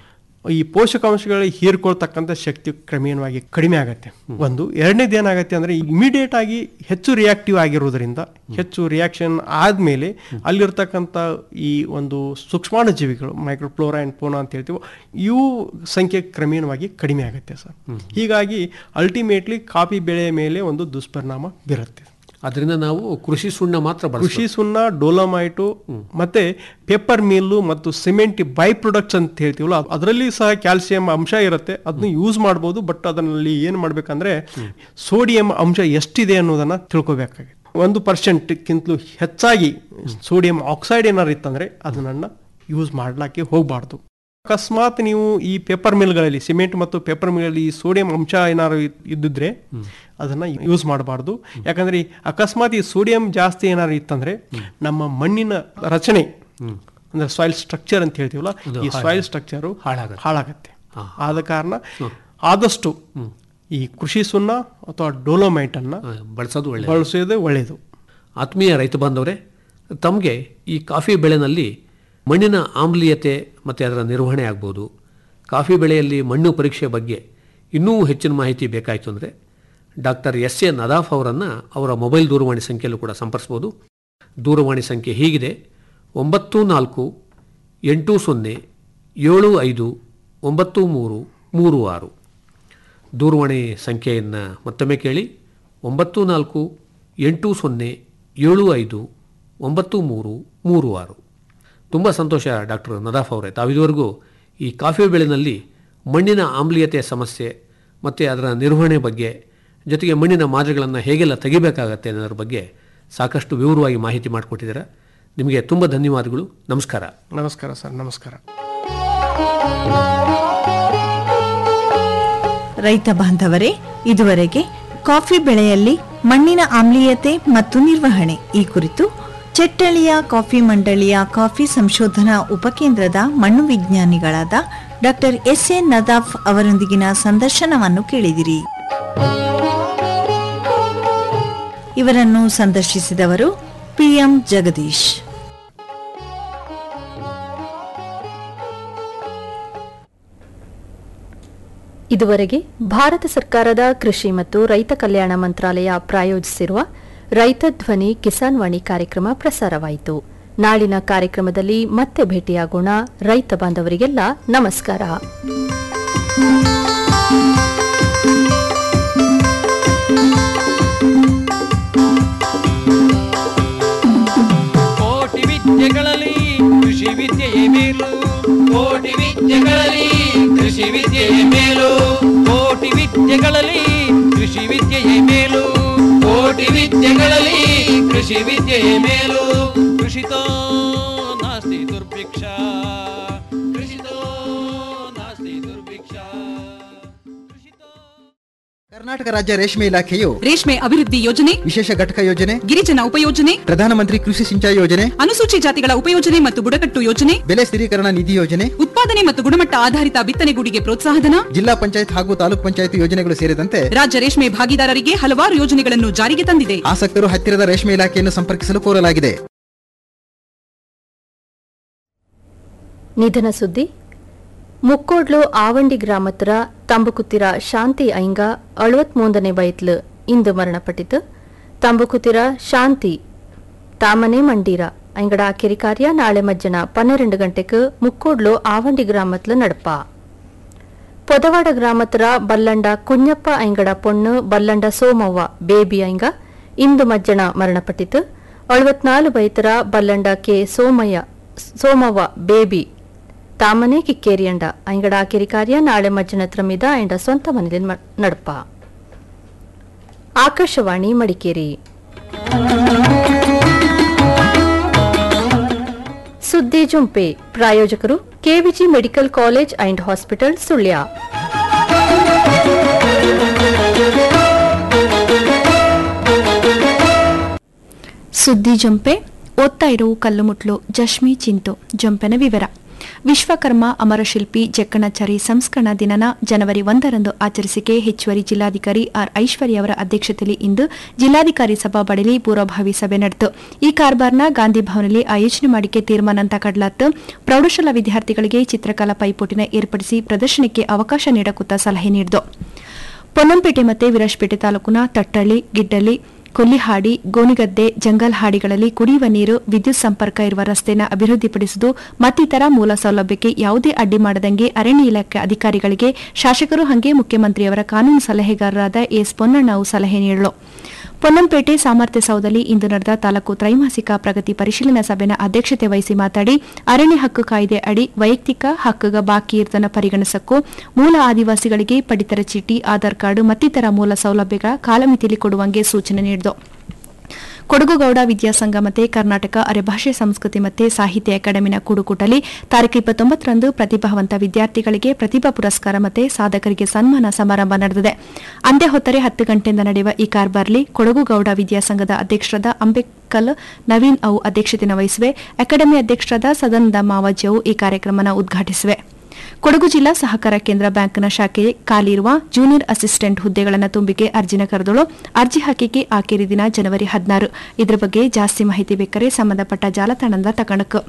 ಈ ಪೋಷಕಾಂಶಗಳ ಹೀರ್ಕೊಳ್ತಕ್ಕಂಥ ಶಕ್ತಿ ಕ್ರಮೇಣವಾಗಿ ಕಡಿಮೆ ಆಗತ್ತೆ ಒಂದು ಎರಡನೇದು ಏನಾಗುತ್ತೆ ಅಂದ್ರೆ ಇಮಿಡಿಯೇಟ್ ಆಗಿ ಹೆಚ್ಚು ರಿಯಾಕ್ಟಿವ್ ಆಗಿರೋದ್ರಿಂದ ಹೆಚ್ಚು ರಿಯಾಕ್ಷನ್ ಆದ್ಮೇಲೆ ಅಲ್ಲಿರ್ತಕ್ಕಂಥ ಈ ಒಂದು ಸೂಕ್ಷ್ಮಾಣು ಜೀವಿಗಳು ಮೈಕ್ರೋಫ್ಲೋರಾ ಅಂಡ್ ಪೋನಾ ಅಂತ ಹೇಳ್ತೀವಿ ಇವು ಸಂಖ್ಯೆ ಕ್ರಮೇಣವಾಗಿ ಕಡಿಮೆ ಆಗುತ್ತೆ ಸರ್ ಹೀಗಾಗಿ ಅಲ್ಟಿಮೇಟ್ಲಿ ಕಾಫಿ ಬೆಳೆಯ ಮೇಲೆ ಒಂದು ದುಷ್ಪರಿಣಾಮ ಬೀರುತ್ತೆ ಅದರಿಂದ ನಾವು ಕೃಷಿ ಸುಣ್ಣ ಮಾತ್ರ ಬಳಸ್ಬೇಕು. ಕೃಷಿ ಸುಣ್ಣ ಡೋಲಮೈಟು ಮತ್ತೆ ಪೇಪರ್ ಮಿಲ್ಲು ಮತ್ತು ಸಿಮೆಂಟ್ ಬೈ ಪ್ರೊಡಕ್ಟ್ಸ್ ಅಂತ ಹೇಳ್ತೀವಲ್ಲ ಅದರಲ್ಲಿ ಸಹ ಕ್ಯಾಲ್ಸಿಯಂ ಅಂಶ ಇರುತ್ತೆ ಅದನ್ನ ಯೂಸ್ ಮಾಡ್ಬೋದು ಬಟ್ ಅದರಲ್ಲಿ ಏನು ಮಾಡ್ಬೇಕಂದ್ರೆ ಸೋಡಿಯಂ ಅಂಶ ಎಷ್ಟಿದೆ ಅನ್ನೋದನ್ನ ತಿಳ್ಕೊಬೇಕಾಗುತ್ತೆ ಒಂದು ಪರ್ಸೆಂಟ್ಗಿಂತಲೂ ಹೆಚ್ಚಾಗಿ ಸೋಡಿಯಂ ಆಕ್ಸೈಡ್ ಏನಾರು ಇತ್ತಂದ್ರೆ ಅದನ್ನ ಯೂಸ್ ಮಾಡ್ಲಿಕ್ಕೆ ಹೋಗಬಾರ್ದು ಅಕಸ್ಮಾತ್ ನೀವು ಈ ಪೇಪರ್ ಮಿಲ್ಗಳಲ್ಲಿ ಸಿಮೆಂಟ್ ಮತ್ತು ಪೇಪರ್ ಮಿಲ್ಗಳಲ್ಲಿ ಈ ಸೋಡಿಯಂ ಅಂಶ ಏನಾದ್ರು ಇದ್- ಇದ್ದಿದ್ರೆ ಅದನ್ನ ಯೂಸ್ ಮಾಡಬಾರ್ದು ಯಾಕಂದ್ರೆ ಈ ಅಕಸ್ಮಾತ್ ಈ ಸೋಡಿಯಂ ಜಾಸ್ತಿ ಏನಾದ್ರು ಇತ್ತಂದ್ರೆ ನಮ್ಮ ಮಣ್ಣಿನ ರಚನೆ ಅಂದ್ರೆ ಸಾಯಿಲ್ ಸ್ಟ್ರಕ್ಚರ್ ಅಂತ ಹೇಳ್ತೀವಲ್ಲ ಅದು ಈ ಹಾಳ್- ಸಾಯಿಲ್ ಸ್ಟ್ರಕ್ಚರು ಹಾಳಾಗತ್ತೆ. ಹಾಳಾಗತ್ತೆ ಆದ ಕಾರಣ ಆದಷ್ಟು ಈ ಕೃಷಿ ಸುಣ್ಣ ಅಥವಾ ಡೋಲೋಮೈಟ್ ಅನ್ನ ಬಳಸೋದು ಒಳ್ಳೆಯದು. ಬಳಸೋದೇ ಒಳ್ಳೆಯದು ಆತ್ಮೀಯ ರೈತ ಬಾಂಧವರೇ ತಮಗೆ ಈ ಕಾಫಿ ಬೆಳೆನಲ್ಲಿ ಮಣ್ಣಿನ ಆಮ್ಲೀಯತೆ ಮತ್ತು ಅದರ ನಿರ್ವಹಣೆ ಆಗ್ಬೋದು ಕಾಫಿ ಬೆಳೆಯಲ್ಲಿ ಮಣ್ಣು ಪರೀಕ್ಷೆ ಬಗ್ಗೆ ಇನ್ನೂ ಹೆಚ್ಚಿನ ಮಾಹಿತಿ ಬೇಕಾಯಿತು ಅಂದರೆ ಡಾಕ್ಟರ್ ಎಸ್ ಎ ನದಾಫ್ ಅವರನ್ನು ಅವರ ಮೊಬೈಲ್ ದೂರವಾಣಿ ಸಂಖ್ಯೆಯಲ್ಲೂ ಕೂಡ ಸಂಪರ್ಸ್ಬೋದು ದೂರವಾಣಿ ಸಂಖ್ಯೆ ಹೀಗಿದೆ ಒಂಬತ್ತು ನಾಲ್ಕು ಎಂಟು ಸೊನ್ನೆ ಏಳು ಐದು ಒಂಬತ್ತು ಮೂರು ಮೂರು ಆರು ದೂರವಾಣಿ ಸಂಖ್ಯೆಯನ್ನು ಮತ್ತೊಮ್ಮೆ ಕೇಳಿ ಒಂಬತ್ತು ನಾಲ್ಕು ಎಂಟು ಸೊನ್ನೆ ಏಳು ಐದು ಒಂಬತ್ತು ಮೂರು ಮೂರು ಆರು ತುಂಬ ಸಂತೋಷ ಡಾಕ್ಟರ್ ನದಾಫ್ ಅವರೇ ತಾವಿದುವರೆಗೂ ಈ ಕಾಫಿ ಬೆಳೆನಲ್ಲಿ ಮಣ್ಣಿನ ಆಮ್ಲೀಯತೆಯ ಸಮಸ್ಯೆ ಮತ್ತು ಅದರ ನಿರ್ವಹಣೆ ಬಗ್ಗೆ ಜೊತೆಗೆ ಮಣ್ಣಿನ ಮಾದರಿಗಳನ್ನು ಹೇಗೆಲ್ಲ ತೆಗಿಬೇಕಾಗತ್ತೆ ಅನ್ನೋದ್ರ ಬಗ್ಗೆ ಸಾಕಷ್ಟು ವಿವರವಾಗಿ ಮಾಹಿತಿ ಮಾಡಿಕೊಟ್ಟಿದ್ದೀರಾ ನಿಮಗೆ ತುಂಬ ಧನ್ಯವಾದಗಳು ನಮಸ್ಕಾರ ನಮಸ್ಕಾರ ಸರ್ ನಮಸ್ಕಾರ ರೈತ ಬಾಂಧವರೇ ಇದುವರೆಗೆ ಕಾಫಿ ಬೆಳೆಯಲ್ಲಿ ಮಣ್ಣಿನ ಆಮ್ಲೀಯತೆ ಮತ್ತು ನಿರ್ವಹಣೆ ಈ ಕುರಿತು ಚೆಟ್ಟಳಿಯ ಕಾಫಿ ಮಂಡಳಿಯ ಕಾಫಿ ಸಂಶೋಧನಾ ಉಪಕೇಂದ್ರದ ಮಣ್ಣು ವಿಜ್ಞಾನಿಗಳಾದ ಡಾಕ್ಟರ್ ಎಸ್ ಎ ನದಾಫ್ ಅವರೊಂದಿಗಿನ ಸಂದರ್ಶನವನ್ನು ಕೇಳಿದಿರಿ ಇವರನ್ನು ಸಂದರ್ಶಿಸಿದವರು ಪಿಎಂ ಜಗದೀಶ್ ಇದುವರೆಗೆ ಭಾರತ ಸರ್ಕಾರದ ಕೃಷಿ ಮತ್ತು ರೈತ ಕಲ್ಯಾಣ ಮಂತ್ರಾಲಯ ಪ್ರಾಯೋಜಿಸಿರುವ ರೈತ ಧ್ವನಿ ಕಿಸಾನ್ ವಾಣಿ ಕಾರ್ಯಕ್ರಮ ಪ್ರಸಾರವಾಯಿತು ನಾಳಿನ ಕಾರ್ಯಕ್ರಮದಲ್ಲಿ ಮತ್ತೆ ಭೇಟಿಯಾಗೋಣ ರೈತ ಬಾಂಧವರಿಗೆಲ್ಲ ನಮಸ್ಕಾರ ಕೋಟಿ ವಿದ್ಯೆಗಳಲ್ಲಿ ಕೃಷಿ ವಿದ್ಯೆಯೇ ಮೇಲು ಕೋಟಿ ವಿದ್ಯೆಗಳಲ್ಲಿ ಕೃಷಿ ವಿದ್ಯೆಯೇ ಮೇಲು ಕೋಟಿ ವಿದ್ಯೆಗಳಲ್ಲಿ ಕೃಷಿ ವಿದ್ಯೆಯೇ ಮೇಲು ಕೋಟಿ ವಿದ್ಯೆಗಳಲ್ಲಿ ಕೃಷಿ ವಿದ್ಯೆಯೇ ಮೇಲು ಕೃಷಿತೋ ನಾಸ್ತಿ ದುರ್ಭಿಕ್ಷ ಕೃಷಿತೋ ನಾಸ್ತಿ ದುರ್ಭಿಕ್ಷ ಕರ್ನಾಟಕ ರಾಜ್ಯ ರೇಷ್ಮೆ ಇಲಾಖೆಯು ರೇಷ್ಮೆ ಅಭಿವೃದ್ಧಿ ಯೋಜನೆ ವಿಶೇಷ ಘಟಕ ಯೋಜನೆ ಗಿರಿಜನ ಉಪಯೋಜನೆ ಪ್ರಧಾನಮಂತ್ರಿ ಕೃಷಿ ಸಿಂಚಾಯಿ ಯೋಜನೆ ಅನುಸೂಚಿ ಜಾತಿಗಳ ಉಪಯೋಜನೆ ಮತ್ತು ಬುಡಕಟ್ಟು ಯೋಜನೆ ಬೆಲೆ ಸ್ಥಿರೀಕರಣ ನಿಧಿ ಯೋಜನೆ ಉತ್ಪಾದನೆ ಮತ್ತು ಗುಣಮಟ್ಟ ಆಧಾರಿತ ಬಿತ್ತನೆಗೂಡಿಗೆ ಪ್ರೋತ್ಸಾಹಧನ ಜಿಲ್ಲಾ ಪಂಚಾಯತ್ ಹಾಗೂ ತಾಲೂಕ್ ಪಂಚಾಯತ್ ಯೋಜನೆಗಳು ಸೇರಿದಂತೆ ರಾಜ್ಯ ರೇಷ್ಮೆ ಭಾಗಿದಾರರಿಗೆ ಹಲವಾರು ಯೋಜನೆಗಳನ್ನು ಜಾರಿಗೆ ತಂದಿದೆ ಆಸಕ್ತರು ಹತ್ತಿರದ ರೇಷ್ಮೆ ಇಲಾಖೆಯನ್ನು ಸಂಪರ್ಕಿಸಲು ಕೋರಲಾಗಿದೆ ನಿಧನ ಸುದ್ದಿ ಮುಕ್ಕೋಡ್ಲು ಆವಂಡಿ ಗ್ರಾಮತ್ರ ತಂಬುಕುತ್ತಿರ ಶಾಂತಿ ಐಂಗ ಅಳುವತ್ಮೂಂದನೇ ವಯತ್ಲು ಇಂದು ಮರಣಪಟ್ಟಿತು ತಂಬುಕುತ್ತಿರ ಶಾಂತಿ ತಾಮನೆ ಮಂಡೀರ ಐಂಗಡ ಆಕೆರಿ ಕಾರ್ಯ ನಾಳೆ ಮಜ್ಜನ ಪನ್ನೆರಡು ಗಂಟೆಗೆ ಮುಕ್ಕೋಡ್ಲು ಆವಂಡಿ ಗ್ರಾಮತ್ಲು ನಡಪ ಪೊದವಾಡ ಗ್ರಾಮತ್ರ ಬಲ್ಲಂಡ ಕುഞ്ഞಪ್ಪ ಐಂಗಡ ಪೊಣ್ಣು ಬಲ್ಲಂಡ ಸೋಮವ್ವ ಬೇಬಿ ಐಂಗ ಇಂದು ಮಜ್ಜನ ಮರಣಪಟ್ಟಿತು ಅಳುವತ್ನಾಲು ಬೈತರ ಬಲ್ಲಂಡ ಕೆ ಸೋಮಯ್ಯ ಸೋಮವ್ವ ಬೇಬಿ ತಾಮನೆ ಕಿಕ್ಕೇರಿಯಂಡ ಐಂಗಡ ಆಕೆರಿ ಕಾರ್ಯ ನಾಳೆ ಮಜ್ಜನತ್ರ ಮಿದ ಐಂಡ ಸ್ವಂತ ಮನೇಲಿ ಮ- ನಡಪ ಆಕಾಶವಾಣಿ ಮಡಿಕೇರಿ ಸುದ್ದಿ ಜುಂಪೆ ಪ್ರಾಯೋಜಕರು KVG medical college and hospital Sullia ಸುದ್ದಿ ಜಂಪೆ ಓದ್ತಾ ಇರುವ ಕಲ್ಲುಮುಟ್ಲು ಜಶ್ಮಿ ಚಿಂತು ಜಂಪೆನ ವಿವರ ವಿಶ್ವಕರ್ಮ ಅಮರಶಿಲ್ಪಿ ಜಕ್ಕಣಾಚಾರಿ ಸಂಸ್ಕರಣ ದಿನನ ಜನವರಿ ಒಂದರಂದು ಆಚರಿಸಿಕೆ ಹೆಚ್ಚುವರಿ ಜಿಲ್ಲಾಧಿಕಾರಿ ಆರ್ ಐಶ್ವರ್ಯ ಅವರ ಅಧ್ಯಕ್ಷತೆಯಲ್ಲಿ ಇಂದು ಜಿಲ್ಲಾಧಿಕಾರಿ ಸಭಾಬಡಲಿ ಪೂರ್ವಭಾವಿ ಸಭೆ ನಡೆಯಿತು ಈ ಕಾರ್ಬಾರ್ನ ಗಾಂಧಿ ಭವನದಲ್ಲಿ ಆಯೋಜನೆ ಮಾಡಿಕೆ ತೀರ್ಮಾನ ಅಂತ ಕಡ್ಲಾತ್ತು ಪ್ರೌಢಶಾಲಾ ವಿದ್ಯಾರ್ಥಿಗಳಿಗೆ ಚಿತ್ರಕಲಾ ಪೈಪೋಟಿನ ಏರ್ಪಡಿಸಿ ಪ್ರದರ್ಶನಕ್ಕೆ ಅವಕಾಶ ನೀಡಕುತ್ತ ಸಲಹೆ ನೀಡಿತು ಪೊನ್ನಂಪೇಟೆ ಮತ್ತು ವಿರಾಜಪೇಟೆ ತಾಲೂಕಿನ ತಟ್ಟಳ್ಳಿ ಗಿಡ್ಡಳ್ಳಿ ಕೊಲ್ಲಿಹಾಡಿ ಗೋನಿಗದ್ದೆ ಜಂಗಲ್ ಹಾಡಿಗಳಲ್ಲಿ ಕುಡಿಯುವ ನೀರು ವಿದ್ಯುತ್ ಸಂಪರ್ಕ ಇರುವ ರಸ್ತೆನ ಅಭಿವೃದ್ಧಿಪಡಿಸುವುದು ಮತ್ತಿತರ ಮೂಲ ಸೌಲಭ್ಯಕ್ಕೆ ಯಾವುದೇ ಅಡ್ಡಿ ಮಾಡದಂಗೆ ಅರಣ್ಯ ಇಲಾಖೆ ಅಧಿಕಾರಿಗಳಿಗೆ ಶಾಸಕರು ಹಾಗೆ ಮುಖ್ಯಮಂತ್ರಿಯವರ ಕಾನೂನು ಸಲಹೆಗಾರರಾದ ಎಸ್ ಪೊನ್ನಣ್ಣವು ಸಲಹೆ ನೀಡಲು ಪೊನ್ನಂಪೇಟೆ ಸಾಮರ್ಥ್ಯ ಸೌಧದಲ್ಲಿ ಇಂದು ನಡೆದ ತಾಲೂಕು ತ್ರೈಮಾಸಿಕ ಪ್ರಗತಿ ಪರಿಶೀಲನಾ ಸಭೆನ ಅಧ್ಯಕ್ಷತೆ ವಹಿಸಿ ಮಾತಾಡಿ ಅರಣ್ಯ ಹಕ್ಕು ಕಾಯ್ದೆ ಅಡಿ ವೈಯಕ್ತಿಕ ಹಕ್ಕುಗ ಬಾಕಿ ಇರ್ತನ ಪರಿಗಣಿಸಕ್ಕೂ ಮೂಲ ಆದಿವಾಸಿಗಳಿಗೆ ಪಡಿತರ ಚೀಟಿ ಆಧಾರ್ ಕಾರ್ಡ್ ಮತ್ತಿತರ ಮೂಲ ಸೌಲಭ್ಯಗಳ ಕಾಲಮಿತಿಯಲ್ಲಿ ಕೊಡುವಂಗೆ ಸೂಚನೆ ನೀಡಿತು ಕೊಡಗುಗೌಡ ವಿದ್ಯಾಸಂಘ ಮತ್ತೆ ಕರ್ನಾಟಕ ಅರೆಭಾಷೆ ಸಂಸ್ಕೃತಿ ಮತ್ತೆ ಸಾಹಿತ್ಯ ಅಕಾಡೆಮಿನ ಕೂಡುಕೂಟಲಿ ತಾರೀಕು ಇಪ್ಪತ್ತೊಂಬತ್ತರಂದು ಪ್ರತಿಭಾವಂತ ವಿದ್ಯಾರ್ಥಿಗಳಿಗೆ ಪ್ರತಿಭಾ ಪುರಸ್ಕಾರ ಮತ್ತೆ ಸಾಧಕರಿಗೆ ಸನ್ಮಾನ ಸಮಾರಂಭ ನಡೆದಿದೆ ಅಂದೇ ಹೊತ್ತರೆ ಹತ್ತು ಗಂಟೆಯಿಂದ ನಡೆಯುವ ಈ ಕಾರ್ಬಾರ್ಲಿ ಕೊಡಗುಗೌಡ ವಿದ್ಯಾಸಂಘದ ಅಧ್ಯಕ್ಷರಾದ ಅಂಬೇಕಲ್ ನವೀನ್ ಅವು ಅಧ್ಯಕ್ಷತೆಯನ್ನು ವಹಿಸುವೆ ಅಕಾಡೆಮಿ ಅಧ್ಯಕ್ಷರಾದ ಸದಾನಂದ ಮಾವಾಜಿ ಅವು ಈ ಕಾರ್ಯಕ್ರಮನ ಉದ್ಘಾಟಿಸುವೆ ಕೊಡಗು ಜಿಲ್ಲಾ ಸಹಕಾರ ಕೇಂದ್ರ ಬ್ಯಾಂಕ್ನ ಶಾಖೆ ಖಾಲಿಯಿರುವ ಜೂನಿಯರ್ ಅಸಿಸ್ಟೆಂಟ್ ಹುದ್ದೆಗಳನ್ನು ತುಂಬಿಕೆ ಅರ್ಜಿನ ಕರೆದಳು ಅರ್ಜಿ ಹಾಕಿಕೆ ಆಖರಿ ದಿನ ಜನವರಿ ಹದಿನಾರು ಇದರ ಬಗ್ಗೆ ಜಾಸ್ತಿ ಮಾಹಿತಿ ಬೇಕಾರೆ ಸಂಬಂಧಪಟ್ಟ ಜಾಲತಾಣದ ತಕಣಕ್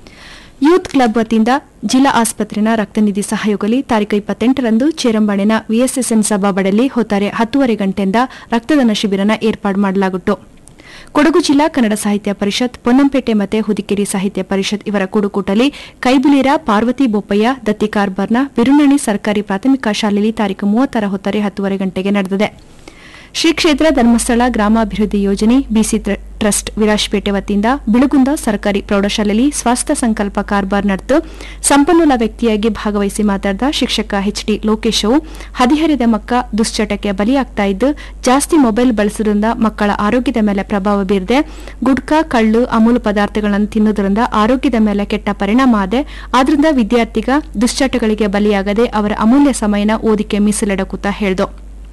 ಯೂತ್ ಕ್ಲಬ್ ವತಿಯಿಂದ ಜಿಲ್ಲಾ ಆಸ್ಪತ್ರೆನ ರಕ್ತನಿಧಿ ಸಹಯೋಗಲಿ ತಾರೀಕು ಇಪ್ಪತ್ತೆಂಟರಂದು ಚೇರಂಬಾಣಿನ ವಿಎಸ್ಎಸ್ಎನ್ ಸಭಾಬಡಲಿ ಹೊತ್ತಾರೆ ಹತ್ತುವರೆ ಗಂಟೆಯಿಂದ ರಕ್ತದಾನ ಶಿಬಿರನ ಏರ್ಪಾಡು ಮಾಡಲಾಗುತ್ತು ಕೊಡಗು ಜಿಲ್ಲಾ ಕನ್ನಡ ಸಾಹಿತ್ಯ ಪರಿಷತ್ ಪೊನ್ನಂಪೇಟೆ ಮತ್ತೆ ಹುದಿಕೇರಿ ಸಾಹಿತ್ಯ ಪರಿಷತ್ ಇವರ ಕೂಡುಕೂಟಲಿ ಕೈಬಿಲಿರ ಪಾರ್ವತಿ ಬೋಪಯ್ಯ ದತ್ತಿ ಕಾರ್ಬಾರ್ನ ಬಿರುನಣಿ ಸರ್ಕಾರಿ ಪ್ರಾಥಮಿಕ ಶಾಲೆಯಲ್ಲಿ ತಾರೀಕು ಮೂವತ್ತರ ಹೊತ್ತರೆ ಹತ್ತುವರೆ ಗಂಟೆಗೆ ನಡೆದಿದೆ ಶ್ರೀ ಕ್ಷೇತ್ರ ಧರ್ಮಸ್ಥಳ ಗ್ರಾಮಾಭಿವೃದ್ಧಿ ಯೋಜನೆ ಬಿಸಿ ಟ್ರ- ಟ್ರಸ್ಟ್ ವಿರಾಜಪೇಟೆ ವತಿಯಿಂದ ಬಿಳುಗುಂದ ಸರ್ಕಾರಿ ಪ್ರೌಢಶಾಲೆಯಲ್ಲಿ ಸ್ವಾಸ್ಥ್ಯ ಸಂಕಲ್ಪ ಕಾರ್ಬಾರ್ ನಡೆದು ಸಂಪನ್ಮೂಲ ವ್ಯಕ್ತಿಯಾಗಿ ಭಾಗವಹಿಸಿ ಮಾತನಾಡಿದ ಶಿಕ್ಷಕ ಎಚ್ ಡಿ ಲೋಕೇಶ್ ಅವು ಹದಿಹರೆಯದ ಮಕ್ಕ ದುಶ್ಚಟಕ್ಕೆ ಬಲಿಯಾಗ್ತಾ ಇದ್ದು ಜಾಸ್ತಿ ಮೊಬೈಲ್ ಬಳಸುವುದರಿಂದ ಮಕ್ಕಳ ಆರೋಗ್ಯದ ಮೇಲೆ ಪ್ರಭಾವ ಬೀರಿದೆ ಗುಡ್ಕಾ ಕಳ್ಳು ಅಮೂಲು ಪದಾರ್ಥಗಳನ್ನು ತಿನ್ನುವುದರಿಂದ ಆರೋಗ್ಯದ ಮೇಲೆ ಕೆಟ್ಟ ಪರಿಣಾಮ ಆದೆ ಆದ್ರಿಂದ ವಿದ್ಯಾರ್ಥಿಗ ದುಶ್ಚಟಗಳಿಗೆ ಬಲಿಯಾಗದೆ ಅವರ ಅಮೂಲ್ಯ ಸಮಯನ ಓದಿಕೆ ಮೀಸಲಿಡಕುತ್ತಾ ಹೇಳ್ದು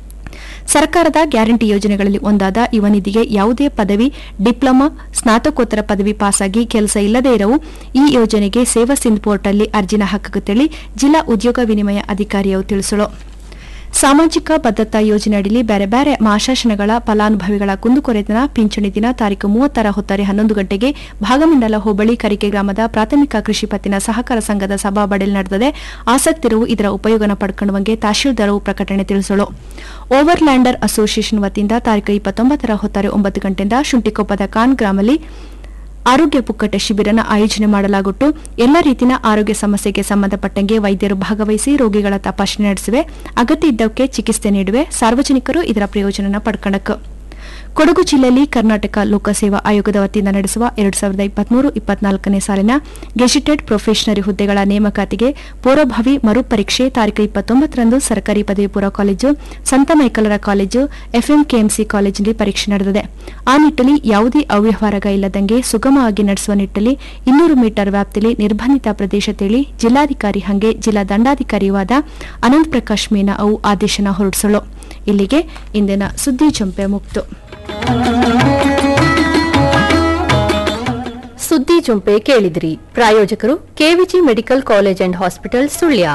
ಸರ್ಕಾರದ ಗ್ಯಾರಂಟಿ ಯೋಜನೆಗಳಲ್ಲಿ ಒಂದಾದ ಯುವ ನಿಧಿಗೆ ಯಾವುದೇ ಪದವಿ ಡಿಪ್ಲೊಮಾ ಸ್ನಾತಕೋತ್ತರ ಪದವಿ ಪಾಸಾಗಿ ಕೆಲಸ ಇಲ್ಲದೇ ಇರವು ಈ ಯೋಜನೆಗೆ ಸೇವಾ ಸಿಂಧ್ ಪೋರ್ಟಲ್ಲಿ ಅರ್ಜಿನ ಹಕ್ಕುತ್ತೇಳಿ ಜಿಲ್ಲಾ ಉದ್ಯೋಗ ವಿನಿಮಯ ಅಧಿಕಾರಿಯು ತಿಳಿಸಲು ಸಾಮಾಜಿಕ ಭದ್ರತಾ ಯೋಜನೆ ಅಡಿಯಲ್ಲಿ ಬೇರೆ ಬೇರೆ ಮಾಶಾಸನಗಳ ಫಲಾನುಭವಿಗಳ ಕುಂದುಕೊರೆತನ ಪಿಂಚಣಿ ದಿನ ತಾರೀಕು ಮೂವತ್ತರ ಹೊತ್ತರೆ ಹನ್ನೊಂದು ಗಂಟೆಗೆ ಭಾಗಮಂಡಲ ಹೋಬಳಿ ಕರಿಕೆ ಗ್ರಾಮದ ಪ್ರಾಥಮಿಕ ಕೃಷಿ ಪತ್ತಿನ ಸಹಕಾರ ಸಂಘದ ಸಭಾಬಡಲಿ ನಡೆದಿದೆ ಆಸಕ್ತಿರು ಇದರ ಉಪಯೋಗನ ಪಡ್ಕೊಳ್ಳುವಂಗೆ ತಹಶೀಲ್ದಾರವು ಪ್ರಕಟಣೆ ತಿಳಿಸಲು ಓವರ್ಲ್ಯಾಂಡರ್ ಅಸೋಸಿಯೇಷನ್ ವತಿಯಿಂದ ತಾರೀಕು ಇಪ್ಪತ್ತೊಂಬತ್ತರ ಹೊತ್ತಾರೆ ಒಂಬತ್ತು ಗಂಟೆಯಿಂದ ಶುಂಠಿಕೊಪ್ಪದ ಕಾನ್ ಗ್ರಾಮಲ್ಲಿ ಆರೋಗ್ಯ ಪುಕ್ಕಟೆ ಶಿಬಿರನ ಆಯೋಜನೆ ಮಾಡಲಾಗುಟ್ಟು ಎಲ್ಲ ರೀತಿಯ ಆರೋಗ್ಯ ಸಮಸ್ಯೆಗೆ ಸಂಬಂಧಪಟ್ಟಂಗೆ ವೈದ್ಯರು ಭಾಗವಹಿಸಿ ರೋಗಿಗಳ ತಪಾಸಣೆ ನಡೆಸುವೆ ಅಗತ್ಯ ಇದ್ದವಕ್ಕೆ ಚಿಕಿತ್ಸೆ ನೀಡುವೆ ಸಾರ್ವಜನಿಕರು ಇದರ ಪ್ರಯೋಜನ ಪಡ್ಕಣಕ್ ಕೊಡಗು ಜಿಲ್ಲೆಯಲ್ಲಿ ಕರ್ನಾಟಕ ಲೋಕಸೇವಾ ಆಯೋಗದ ವತಿಯಿಂದ ನಡೆಸುವ ಎರಡು ಸಾವಿರದ ಇಪ್ಪತ್ಮೂರು ಇಪ್ಪತ್ನಾಲ್ಕನೇ ಸಾಲಿನ ಗೆಜಿಟೆಡ್ ಪ್ರೊಫೆಷನರಿ ಹುದ್ದೆಗಳ ನೇಮಕಾತಿಗೆ ಪೂರ್ವಭಾವಿ ಮರುಪರೀಕ್ಷೆ ತಾರೀಕು ಇಪ್ಪತ್ತೊಂಬತ್ತರಂದು ಸರ್ಕಾರಿ ಪದವಿ ಪೂರ್ವ ಕಾಲೇಜು ಸಂತ ಮೈಕಲರ ಕಾಲೇಜು ಎಫ್ಎಂಕೆಎಂಸಿ ಕಾಲೇಜಿನಲ್ಲಿ ಪರೀಕ್ಷೆ ನಡೆದಿದೆ ಆ ನಿಟ್ಟಲ್ಲಿ ಯಾವುದೇ ಅವ್ಯವಹಾರಗ ಇಲ್ಲದಂಗೆ ಸುಗಮವಾಗಿ ನಡೆಸುವ ನಿಟ್ಟಲ್ಲಿ ಇನ್ನೂರು ಮೀಟರ್ ವ್ಯಾಪ್ತಿಯಲ್ಲಿ ನಿರ್ಬಂಧಿತ ಪ್ರದೇಶ ತಿಳಿ ಜಿಲ್ಲಾಧಿಕಾರಿ ಹಂಗೆ ಜಿಲ್ಲಾ ದಂಡಾಧಿಕಾರಿಯೂ ಆದ ಅನಂತ್ ಪ್ರಕಾಶ್ ಮೀನಾ ಅವು ಆದೇಶನ ಹೊರಡಿಸಲು ಇಲ್ಲಿಗೆ ಇಂದಿನ ಸುದ್ದಿ ಚಂಪೆ ಮುಕ್ತು ಸುದ್ದಿ ಜುಂಪೆ ಕೇಳಿದ್ರಿ ಪ್ರಾಯೋಜಕರು KVG medical college and hospital Sullia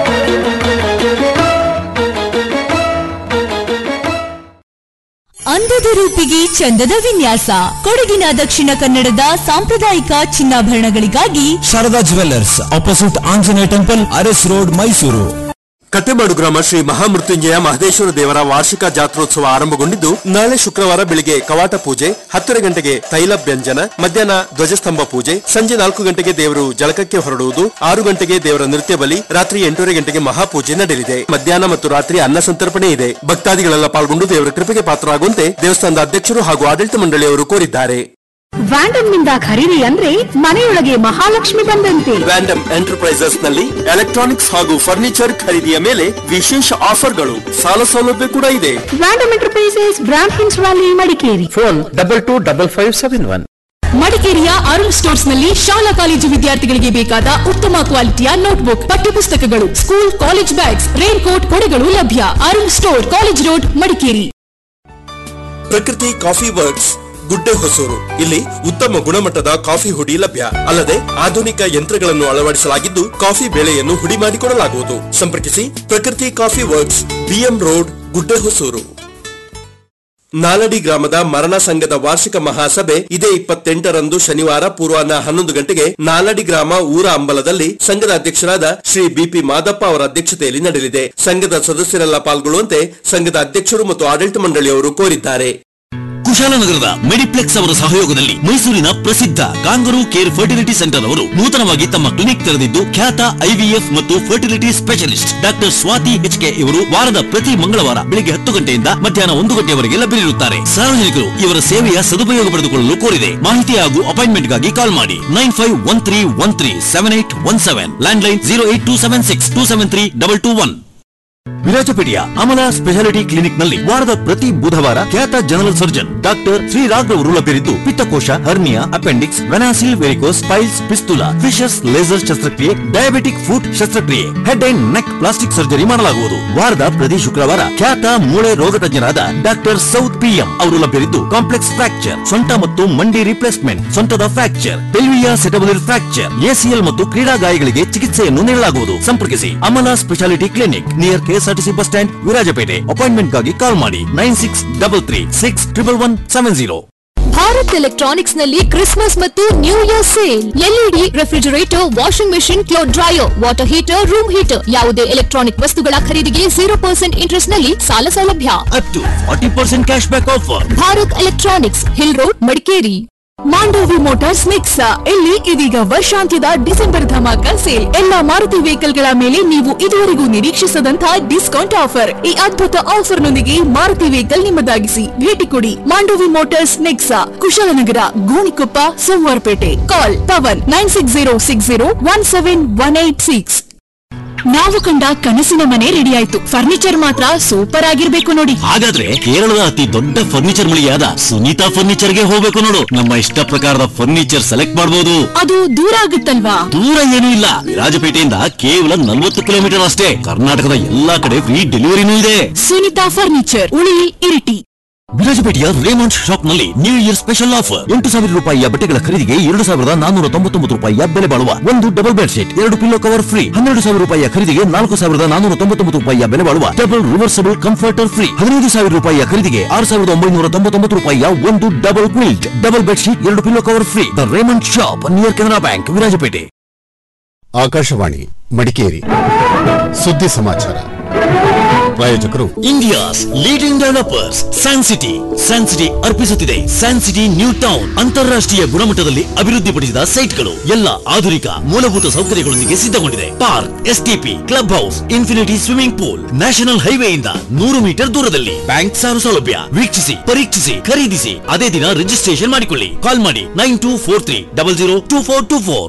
ಅಂದು ಅಂದದ ರೂಪಿಗೆ ಚಂದದ ವಿನ್ಯಾಸ ಕೊಡಗಿನ ದಕ್ಷಿಣ ಕನ್ನಡದ ಸಾಂಪ್ರದಾಯಿಕ ಚಿನ್ನಾಭರಣಗಳಿಗಾಗಿ Sharada jewellers opposite Anjaneya temple Aras road Mysuru Kattemadu ಗ್ರಾಮ ಶ್ರೀ ಮಹಾಮೃತ್ಯುಂಜಯ ಮಹದೇಶ್ವರ ದೇವರ ವಾರ್ಷಿಕ ಜಾತ್ರೋತ್ಸವ ಆರಂಭಗೊಂಡಿದ್ದು ನಾಳೆ ಶುಕ್ರವಾರ ಬೆಳಿಗ್ಗೆ ಕವಾಟ ಪೂಜೆ ಹತ್ತರ ಗಂಟೆಗೆ ತೈಲಭ್ಯಂಜನ ಮಧ್ಯಾಹ್ನ ಧ್ವಜಸ್ತಂಭ ಪೂಜೆ ಸಂಜೆ ನಾಲ್ಕು ಗಂಟೆಗೆ ದೇವರು ಜಳಕಕ್ಕೆ ಹೊರಡುವುದು ಆರು ಗಂಟೆಗೆ ದೇವರ ನೃತ್ಯ ಬಲಿ ರಾತ್ರಿ ಎಂಟೂವರೆ ಗಂಟೆಗೆ ಮಹಾಪೂಜೆ ನಡೆಯಲಿದೆ ಮಧ್ಯಾಹ್ನ ಮತ್ತು ರಾತ್ರಿ ಅನ್ನ ಸಂತರ್ಪಣೆ ಇದೆ ಭಕ್ತಾದಿಗಳೆಲ್ಲ ಪಾಲ್ಗೊಂಡು ದೇವರ ಕೃಪೆಗೆ ಪಾತ್ರರಾಗುವಂತೆ ದೇವಸ್ಥಾನದ ಅಧ್ಯಕ್ಷರು ಹಾಗೂ ಆಡಳಿತ ಮಂಡಳಿಯವರು ಕೋರಿದ್ದಾರೆ ವ್ಯಾಂಡಮ್ ನಿಂದ ಖರೀದಿ ಅಂದ್ರೆ ಮನೆಯೊಳಗೆ ಮಹಾಲಕ್ಷ್ಮಿ ಬಂದಂತೆ ವ್ಯಾಂಡಮ್ ಎಂಟರ್ಪ್ರೈಸಸ್ ನಲ್ಲಿ ಎಲೆಕ್ಟ್ರಾನಿಕ್ಸ್ ಹಾಗೂ ಫರ್ನಿಚರ್ ಖರೀದಿಯ ಮೇಲೆ ವಿಶೇಷ ಆಫರ್ಗಳು ಸಾಲ ಸೌಲಭ್ಯ ಕೂಡ ಇದೆ ವ್ಯಾಂಡಮ್ ಎಂಟರ್ಪ್ರೈಸಸ್ ಬ್ರಾಂಡ್ ಹಿನ್ಸ್ valley Madikeri phone double two double five seven one ಮಡಿಕೇರಿಯ ಅರುಣ್ ಸ್ಟೋರ್ಸ್ ನಲ್ಲಿ ಶಾಲಾ ಕಾಲೇಜು ವಿದ್ಯಾರ್ಥಿಗಳಿಗೆ ಬೇಕಾದ ಉತ್ತಮ ಕ್ವಾಲಿಟಿಯ ನೋಟ್ಬುಕ್ ಪಠ್ಯಪುಸ್ತಕಗಳು school college bags raincoat ಕೊಡೆಗಳು ಲಭ್ಯ Arun store college road Madikeri Prakruti coffee works ಗುಡ್ಡೆ ಹೊಸೂರು ಇಲ್ಲಿ ಉತ್ತಮ ಗುಣಮಟ್ಟದ ಕಾಫಿ ಹುಡಿ ಲಭ್ಯ ಅಲ್ಲದೆ ಆಧುನಿಕ ಯಂತ್ರಗಳನ್ನು ಅಳವಡಿಸಲಾಗಿದ್ದು ಕಾಫಿ ಬೆಳೆಯನ್ನು ಹುಡಿ ಮಾಡಿಕೊಡಲಾಗುವುದು ಸಂಪರ್ಕಿಸಿ ಪ್ರಕೃತಿ ಕಾಫಿ ವರ್ಕ್ಸ್ ಬಿಎಂ ರೋಡ್ ಗುಡ್ಡೆ ಹೊಸೂರು ನಾಲಡಿ ಗ್ರಾಮದ ಮರಣ ಸಂಘದ ವಾರ್ಷಿಕ ಮಹಾಸಭೆ ಇದೇ ಇಪ್ಪತ್ತೆಂಟರಂದು ಶನಿವಾರ ಪೂರ್ವಾಹ್ನ ಹನ್ನೊಂದು ಗಂಟೆಗೆ ನಾಲಡಿ ಗ್ರಾಮ ಊರ ಅಂಬಲದಲ್ಲಿ ಸಂಘದ ಅಧ್ಯಕ್ಷರಾದ ಶ್ರೀ ಬಿಪಿ ಮಾದಪ್ಪ ಅವರ ಅಧ್ಯಕ್ಷತೆಯಲ್ಲಿ ನಡೆಯಲಿದೆ ಸಂಘದ ಸದಸ್ಯರೆಲ್ಲ ಪಾಲ್ಗೊಳ್ಳುವಂತೆ ಸಂಘದ ಅಧ್ಯಕ್ಷರು ಮತ್ತು ಆಡಳಿತ ಮಂಡಳಿಯವರು ಕೋರಿದ್ದಾರೆ ಕುಶಾಲನಗರದ ಮೆಡಿಪ್ಲೆಕ್ಸ್ ಅವರ ಸಹಯೋಗದಲ್ಲಿ ಮೈಸೂರಿನ ಪ್ರಸಿದ್ಧ ಕಾಂಗರೂ ಕೇರ್ ಫರ್ಟಿಲಿಟಿ ಸೆಂಟರ್ ಅವರು ನೂತನವಾಗಿ ತಮ್ಮ ಕ್ಲಿನಿಕ್ ತೆರೆದಿದ್ದು ಖ್ಯಾತ ಐವಿಎಫ್ ಮತ್ತು fertility specialist doctor Swathi H K ಇವರು ವಾರದ ಪ್ರತಿ ಮಂಗಳವಾರ ಬೆಳಿಗ್ಗೆ ಹತ್ತು ಗಂಟೆಯಿಂದ ಮಧ್ಯಾಹ್ನ ಒಂದು ಗಂಟೆಯವರೆಗೆ ಲಭ್ಯರಿರುತ್ತಾರೆ ಸಾರ್ವಜನಿಕರು ಇವರ ಸೇವೆಯ ಸದುಪಯೋಗ ಪಡೆದುಕೊಳ್ಳಲು ಕೋರಿದೆ ಮಾಹಿತಿ ಹಾಗೂ ಅಪಾಯಿಂಟ್ಮೆಂಟ್ಗಾಗಿ ಕಾಲ್ ಮಾಡಿ nine five one three one three seven eight one seven landline zero eight two seven six two seven three double two one ವಿರಾಜಪೇಟೆಯ ಅಮಲ ಸ್ಪೆಷಾಲಿಟಿ ಕ್ಲಿನಿಕ್ ನಲ್ಲಿ ವಾರದ ಪ್ರತಿ ಬುಧವಾರ ಖ್ಯಾತ ಜನರಲ್ ಸರ್ಜನ್ ಡಾಕ್ಟರ್ ಶ್ರೀ ರಾಘವರು ಲಭ್ಯರಿದ್ದು ಪಿತ್ತಕೋಶ ಹರ್ನಿಯಾ ಅಪೆಂಡಿಕ್ಸ್ ವೆನಾಸಿಲ್ varicose piles fistula fissures laser ಶಸ್ತ್ರಕ್ರಿಯೆ ಡಯಾಬಿಟಿಕ್ ಫುಟ್ ಶಸ್ತ್ರಕ್ರಿಯೆ head and neck plastic surgery ಮಾಡಲಾಗುವುದು ವಾರದ ಪ್ರತಿ ಶುಕ್ರವಾರ ಖ್ಯಾತ ಮೂಳೆ ರೋಗ ತಜ್ಞರಾದ ಡಾಕ್ಟರ್ ಸೌತ್ ಪಿಎಂ ಅವರು ಲಭ್ಯರಿದ್ದು ಕಾಂಪ್ಲೆಕ್ಸ್ ಫ್ರಾಕ್ಚರ್ ಸೊಂಟ ಮತ್ತು ಮಂಡಿ ರಿಪ್ಲೇಸ್ಮೆಂಟ್ ಸೊಂಟದ ಫ್ರಾಕ್ಚರ್ ಪೆಲ್ವಿಯಾ ಸೆಟಬಲಿರ್ ಫ್ರಾಕ್ಚರ್ ಎಸಿಎಲ್ ಮತ್ತು ಕ್ರೀಡಾ ಗಾಯಗಳಿಗೆ ಚಿಕಿತ್ಸೆಯನ್ನು ನೀಡಲಾಗುವುದು ಸಂಪರ್ಕಿಸಿ Amala speciality clinic near KSRTC bus stand Virajpet ಅಪಾಯಿಂಟ್ಮೆಂಟ್ಗಾಗಿ ಕಾಲ್ ಮಾಡಿ nine six double three six triple one seven zero Bharat electronics ನಲ್ಲಿ ಕ್ರಿಸ್ಮಸ್ ಮತ್ತು new year sale LED refrigerator washing machine cloth dryer water heater room heater ಯಾವುದೇ electronic ವಸ್ತುಗಳ ಖರೀದಿಗೆ zero percent interest ನಲ್ಲಿ ಸಾಲ ಸೌಲಭ್ಯ up to forty percent cash back offer Bharat electronics hill road Madikeri Mandovi motors ಮಿಕ್ಸ್ ಇಲ್ಲಿ ಇದೀಗ ವರ್ಷಾಂತ್ಯದ ಡಿಸೆಂಬರ್ ಧಮಾಕ ಸೇಲ್ ಎಲ್ಲಾ ಮಾರುತಿ ವೆಹಿಕಲ್ ಗಳ ಮೇಲೆ ನೀವು ಇದುವರೆಗೂ ನಿರೀಕ್ಷಿಸದಂತಹ ಡಿಸ್ಕೌಂಟ್ ಆಫರ್ ಈ ಅದ್ಭುತ ಆಫರ್ ನೊಂದಿಗೆ ಮಾರುತಿ ವೆಹಿಕಲ್ ನಿಮ್ಮದಾಗಿಸಿ ಭೇಟಿ ಕೊಡಿ Mandovi motors Nexa Kushalnagar Gonikoppa Somwarpet call Pavan nine six zero six zero one seven one eight six ನಾವು ಕಂಡ ಕನಸಿನ ಮನೆ ರೆಡಿ ಆಯ್ತು ಫರ್ನಿಚರ್ ಮಾತ್ರ ಸೂಪರ್ ಆಗಿರ್ಬೇಕು ನೋಡಿ ಹಾಗಾದ್ರೆ ಕೇರಳದ ಅತಿ ದೊಡ್ಡ ಫರ್ನಿಚರ್ ಮಳಿಗೆಯಾದ ಸುನೀತಾ ಫರ್ನಿಚರ್ ಗೆ ಹೋಗ್ಬೇಕು ನೋಡು ನಮ್ಮ ಇಷ್ಟ ಪ್ರಕಾರದ ಫರ್ನಿಚರ್ ಸೆಲೆಕ್ಟ್ ಮಾಡಬಹುದು ಅದು ದೂರ ಆಗುತ್ತಲ್ವಾ ದೂರ ಏನೂ ಇಲ್ಲ ವಿರಾಜಪೇಟೆಯಿಂದ ಕೇವಲ ನಲ್ವತ್ತು ಕಿಲೋಮೀಟರ್ ಅಷ್ಟೇ ಕರ್ನಾಟಕದ ಎಲ್ಲಾ ಕಡೆ ಫ್ರೀ ಡೆಲಿವರಿನೂ ಇದೆ ಸುನಿತಾ ಫರ್ನಿಚರ್ ಉಳಿ ಇರಿಟಿ ವಿರಾಜಪೇಟೆಯ ರೇಮಂಡ್ ಶಾಪ್ ನಲ್ಲಿ ನ್ಯೂ ಇಯರ್ ಸ್ಪೆಷಲ್ ಆಫರ್ ಎಂಟು ಸಾವಿರ ರೂಪಾಯಿಯ ಬಟ್ಟೆಗಳ ಖರೀದಿಗೆ ಎರಡು ಸಾವಿರದ ನಾನೂರ ತೊಂಬತ್ತೊಂಬತ್ತು ರೂಪಾಯಿಯ ಬೆಲೆ ಬಾಳುವ ಒಂದು ಡಬಲ್ ಬೆಡ್ ಶೀಟ್ ಎರಡು ಪಿಲ್ಲೋ ಕವರ್ ಫ್ರೀ ಹನ್ನೆರಡು ಸಾವಿರ ರೂಪಾಯಿಯ ಖರೀದಿಗೆ ನಾಲ್ಕು ಸಾವಿರದ ನಾನೂರ ತೊಂಬತ್ತೊಂಬತ್ತು ರೂಪಾಯಿಯ ಬೆಲೆ ಬಾಳುವ ಡಬಲ್ ರಿವರ್ಸಬಲ್ ಕಂಫರ್ಟರ್ ಫ್ರೀ ಹದಿನೈದು ಸಾವಿರ ರೂಪಾಯಿಯ ಖರೀದಿಗೆ ಆರು ಸಾವಿರದ ಒಂಬೈನೂರ ತೊಂಬತ್ತೊಂಬತ್ತು ರೂಪಾಯಿಯ ಒಂದು double quilt double bed sheet ಎರಡು pillow cover free the Raymond shop near Canara bank Virajpet Akashvani Madikeri ಸುದ್ದಿ ಸಮಾಚಾರ ಪ್ರಾಯೋಜಕರು India's leading developers San City San City ಅರ್ಪಿಸುತ್ತಿದೆ ಸ್ಯಾನ್ ಸಿಟಿ ನ್ಯೂ ಟೌನ್ ಅಂತಾರಾಷ್ಟ್ರೀಯ ಗುಣಮಟ್ಟದಲ್ಲಿ ಅಭಿವೃದ್ಧಿಪಡಿಸಿದ ಸೈಟ್ಗಳು ಎಲ್ಲ ಆಧುನಿಕ ಮೂಲಭೂತ ಸೌಕರ್ಯಗಳೊಂದಿಗೆ ಸಿದ್ಧಗೊಂಡಿದೆ park STP club house infinity swimming pool national ಹೈವೇಯಿಂದ ನೂರು ಮೀಟರ್ ದೂರದಲ್ಲಿ ಬ್ಯಾಂಕ್ ಸಾಲ ಸೌಲಭ್ಯ ವೀಕ್ಷಿಸಿ ಪರೀಕ್ಷಿಸಿ ಖರೀದಿಸಿ ಅದೇ ದಿನ ರಿಜಿಸ್ಟ್ರೇಷನ್ ಮಾಡಿಕೊಳ್ಳಿ ಕಾಲ್ ಮಾಡಿ nine two four three double zero two four two four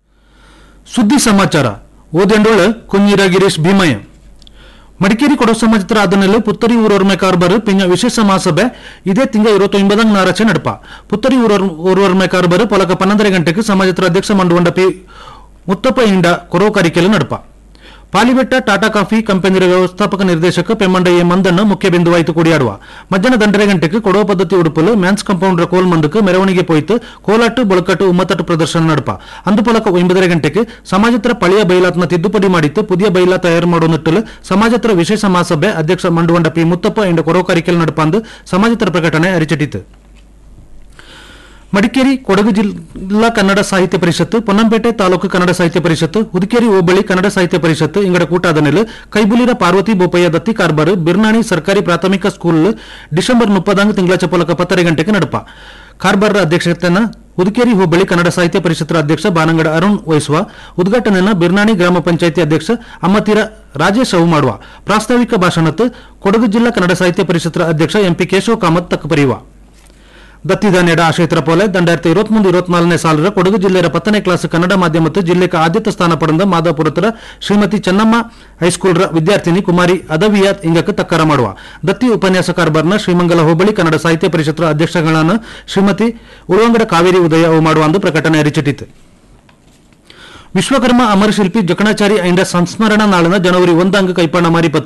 ಸುದ್ದಿ ಸಮಾಚಾರ ಓದೆಂಡೋಳು ಕುഞ്ഞിರ ಗಿರೀಶ್ ಭೀಮಯ್ಯ ಮಡಿಕೇರಿ ಕೊಡೋ ಸಮಾಜತ್ರ ಅದನ್ನೆಲ್ಲ ಪುತ್ತರಿ ಊರೊರ್ಮೆ ಕಾರ್ಬರ್ ಪಿಂಜ ವಿಶೇಷ ಮಹಾಸಭೆ ಇದೇ ತಿಂಗ ಇರುವತ್ತೊಂಬದಂಗ್ ನಾರಚೆ ನಡಪ ಪುತ್ತರಿ ಊರೊರ್ ಊರೊರ್ಮೆ ಕಾರ್ಬರ್ ಪೊಲಕ ಪನ್ನೊಂದರ ಗಂಟೆಗೆ ಸಮಾಜತ್ರ ಅಧ್ಯಕ್ಷ ಮಂಡುವಂಡ ಪಿ ಮುತ್ತಪ್ಪ ಇಂಡ ಕೊರೋ ಕರಿಕೆಲು ನಡಪ ಪಾಲಿಬೆಟ್ಟ ಟಾಟಾ ಕಾಫಿ ಕಂಪನಿಯ ವ್ಯವಸ್ಥಾಪಕ ನಿರ್ದೇಶಕ ಪೆಮ್ಮಂಡ ಎ ಮಂದಣ್ಣ ಮುಖ್ಯ ಬಿಂದುವಾಯಿತು ಕೂಡಿಯಾಡುವ ಮಧ್ಯಾಹ್ನ ದಂಡರೆ ಗಂಟೆಗೆ ಕೊಡವ ಪದ್ಧತಿ ಉಡುಪಲು ಮ್ಯಾನ್ಸ್ ಕಂಪೌಂಡರ್ ಕೋಲ್ ಮಂದಕ್ಕೆ ಮೆರವಣಿಗೆ ಪೋಯ್ತು ಕೋಲಾಟ್ಟು ಬೊಳಕಟ್ಟು ಉಮ್ಮತ್ತಟ್ಟು ಪ್ರದರ್ಶನ ನಡಪ ಅಂದುಪಲಕ ಒಂಬದರ ಗಂಟೆಗೆ ಸಮಾಜತ್ರ ಪಳೆಯ ಬೈಲಾತ್ನ ತಿದ್ದುಪಡಿ ಮಾಡಿತ್ತು ಪುದಿಯ ಬೈಲಾ ತಯಾರು ಮಾಡುವ ನಿಟ್ಟಲು ಸಮಾಜತ್ರ ವಿಶೇಷ ಮಹಾಸಭೆ ಅಧ್ಯಕ್ಷ ಮಂಡುವಂಡ ಪಿ ಮುತ್ತಪ್ಪ ಇಂಡ ಕೊರೋಕಾರಿಕೆಲ್ ನಡಪಂದು ಸಮಾಜತ್ರ ಪ್ರಕಟಣೆ ಅರಿಚಿಟ್ಟಿತು ಮಡಿಕೇರಿ ಕೊಡಗು ಜಿಲ್ಲಾ ಕನ್ನಡ ಸಾಹಿತ್ಯ ಪರಿಷತ್ತು ಪೊನ್ನಂಪೇಟೆ ತಾಲೂಕು ಕನ್ನಡ ಸಾಹಿತ್ಯ ಪರಿಷತ್ತು ಹುದುಕೇರಿ ಹೋಬಳಿ ಕನ್ನಡ ಸಾಹಿತ್ಯ ಪರಿಷತ್ತು ಇಂಗಡ ಕೂಟಾದ ನೆಲೆ ಕೈಬುಲಿರ ಪಾರ್ವತಿ ಬೋಪಯ್ಯ ದತ್ತಿ ಕಾರ್ಬಾರ್ ಬಿರ್ನಾಣಿ ಸರ್ಕಾರಿ ಪ್ರಾಥಮಿಕ ಸ್ಕೂಲ್ ಡಿಸೆಂಬರ್ ಮುಪ್ಪದಂಗ ತಿಂಗಳ ಚಪಲಕ ಪತ್ತರೆ ಗಂಟೆಗೆ ನಡಪ ಕಾರ್ಬಾರ್ ಅಧ್ಯಕ್ಷತೆಯನ್ನ ಹುದುಕೇರಿ ಹೋಬಳಿ ಕನ್ನಡ ಸಾಹಿತ್ಯ ಪರಿಷತ್ತರ ಅಧ್ಯಕ್ಷ ಬಾನಂಗಡ ಅರುಣ್ ವಹಿಸುವ ಉದ್ಘಾಟನೆಯನ್ನ ಬಿರ್ನಾಣಿ ಗ್ರಾಮ ಪಂಚಾಯಿತಿ ಅಧ್ಯಕ್ಷ ಅಮ್ಮತೀರ ರಾಜೇಶ್ ಅವು ಮಾಡುವ ಪ್ರಾಸ್ತಾವಿಕ ಭಾಷಣತ್ತು ಕೊಡಗು ಜಿಲ್ಲಾ ಕನ್ನಡ ಸಾಹಿತ್ಯ ಪರಿಷತ್ತರ ಅಧ್ಯಕ್ಷ ಎಂಪಿ ಕೇಶವ ಕಾಮತ್ ತಕ್ಕ ಬರೆಯುವ ದತ್ತಿದಾನೆಡ ಆಶ್ರಯಿತರ ಪೋಲೆ ದಂಡಾಯಿರത്തി ഇരുപത്തിമൂന്ന് ഇരുപത്തിനാലിനെ ಸಾಲರ ಕೊಡಗು ಜಿಲ್ಲೆಯ ಪತ್ತನೇ ಕ್ಲಾಸ್ ಕನ್ನಡ ಮಾಧ್ಯಮತ್ತು ಜಿಲ್ಲೆಗೆ ಆದ್ಯತೆ ಸ್ಥಾನ ಪಡೆದ ಮಾದಾಪುರತರ ಶ್ರೀಮತಿ ಚೆನ್ನಮ್ಮ ಹೈಸ್ಕೂಲ್ರ ವಿದ್ಯಾರ್ಥಿನಿ ಕುಮಾರಿ ಅದವಿಯ ಇಂಗಕ್ಕೆ ತಕ್ಕಾರ ಮಾಡುವ ದತ್ತಿ ಉಪನ್ಯಾಸಕಾರ ಬರ್ನ ಶ್ರೀಮಂಗಲ ಹೋಬಳಿ ಕನ್ನಡ ಸಾಹಿತ್ಯ ಪರಿಷತ್ತರ ಅಧ್ಯಕ್ಷಗಳನ್ನು ಶ್ರೀಮತಿ ಉಳುವಂಗಡ ಕಾವೇರಿ ಉದಯ ಅವು ಮಾಡುವ ಒಂದು ಪ್ರಕಟಣೆ ಅರಿಚಿಟ್ಟಿತು ವಿಶ್ವಕರ್ಮ ಅಮರಶಿಲ್ಪಿ ಜಕಣಾಚಾರಿ ಐಂಡ ಸಂಸ್ಮರಣ ನಾಳನ ಜನವರಿ ಒಂದಂಗ ಕೈಪಣ್ಣ ಮಾರಿಪತ್ತು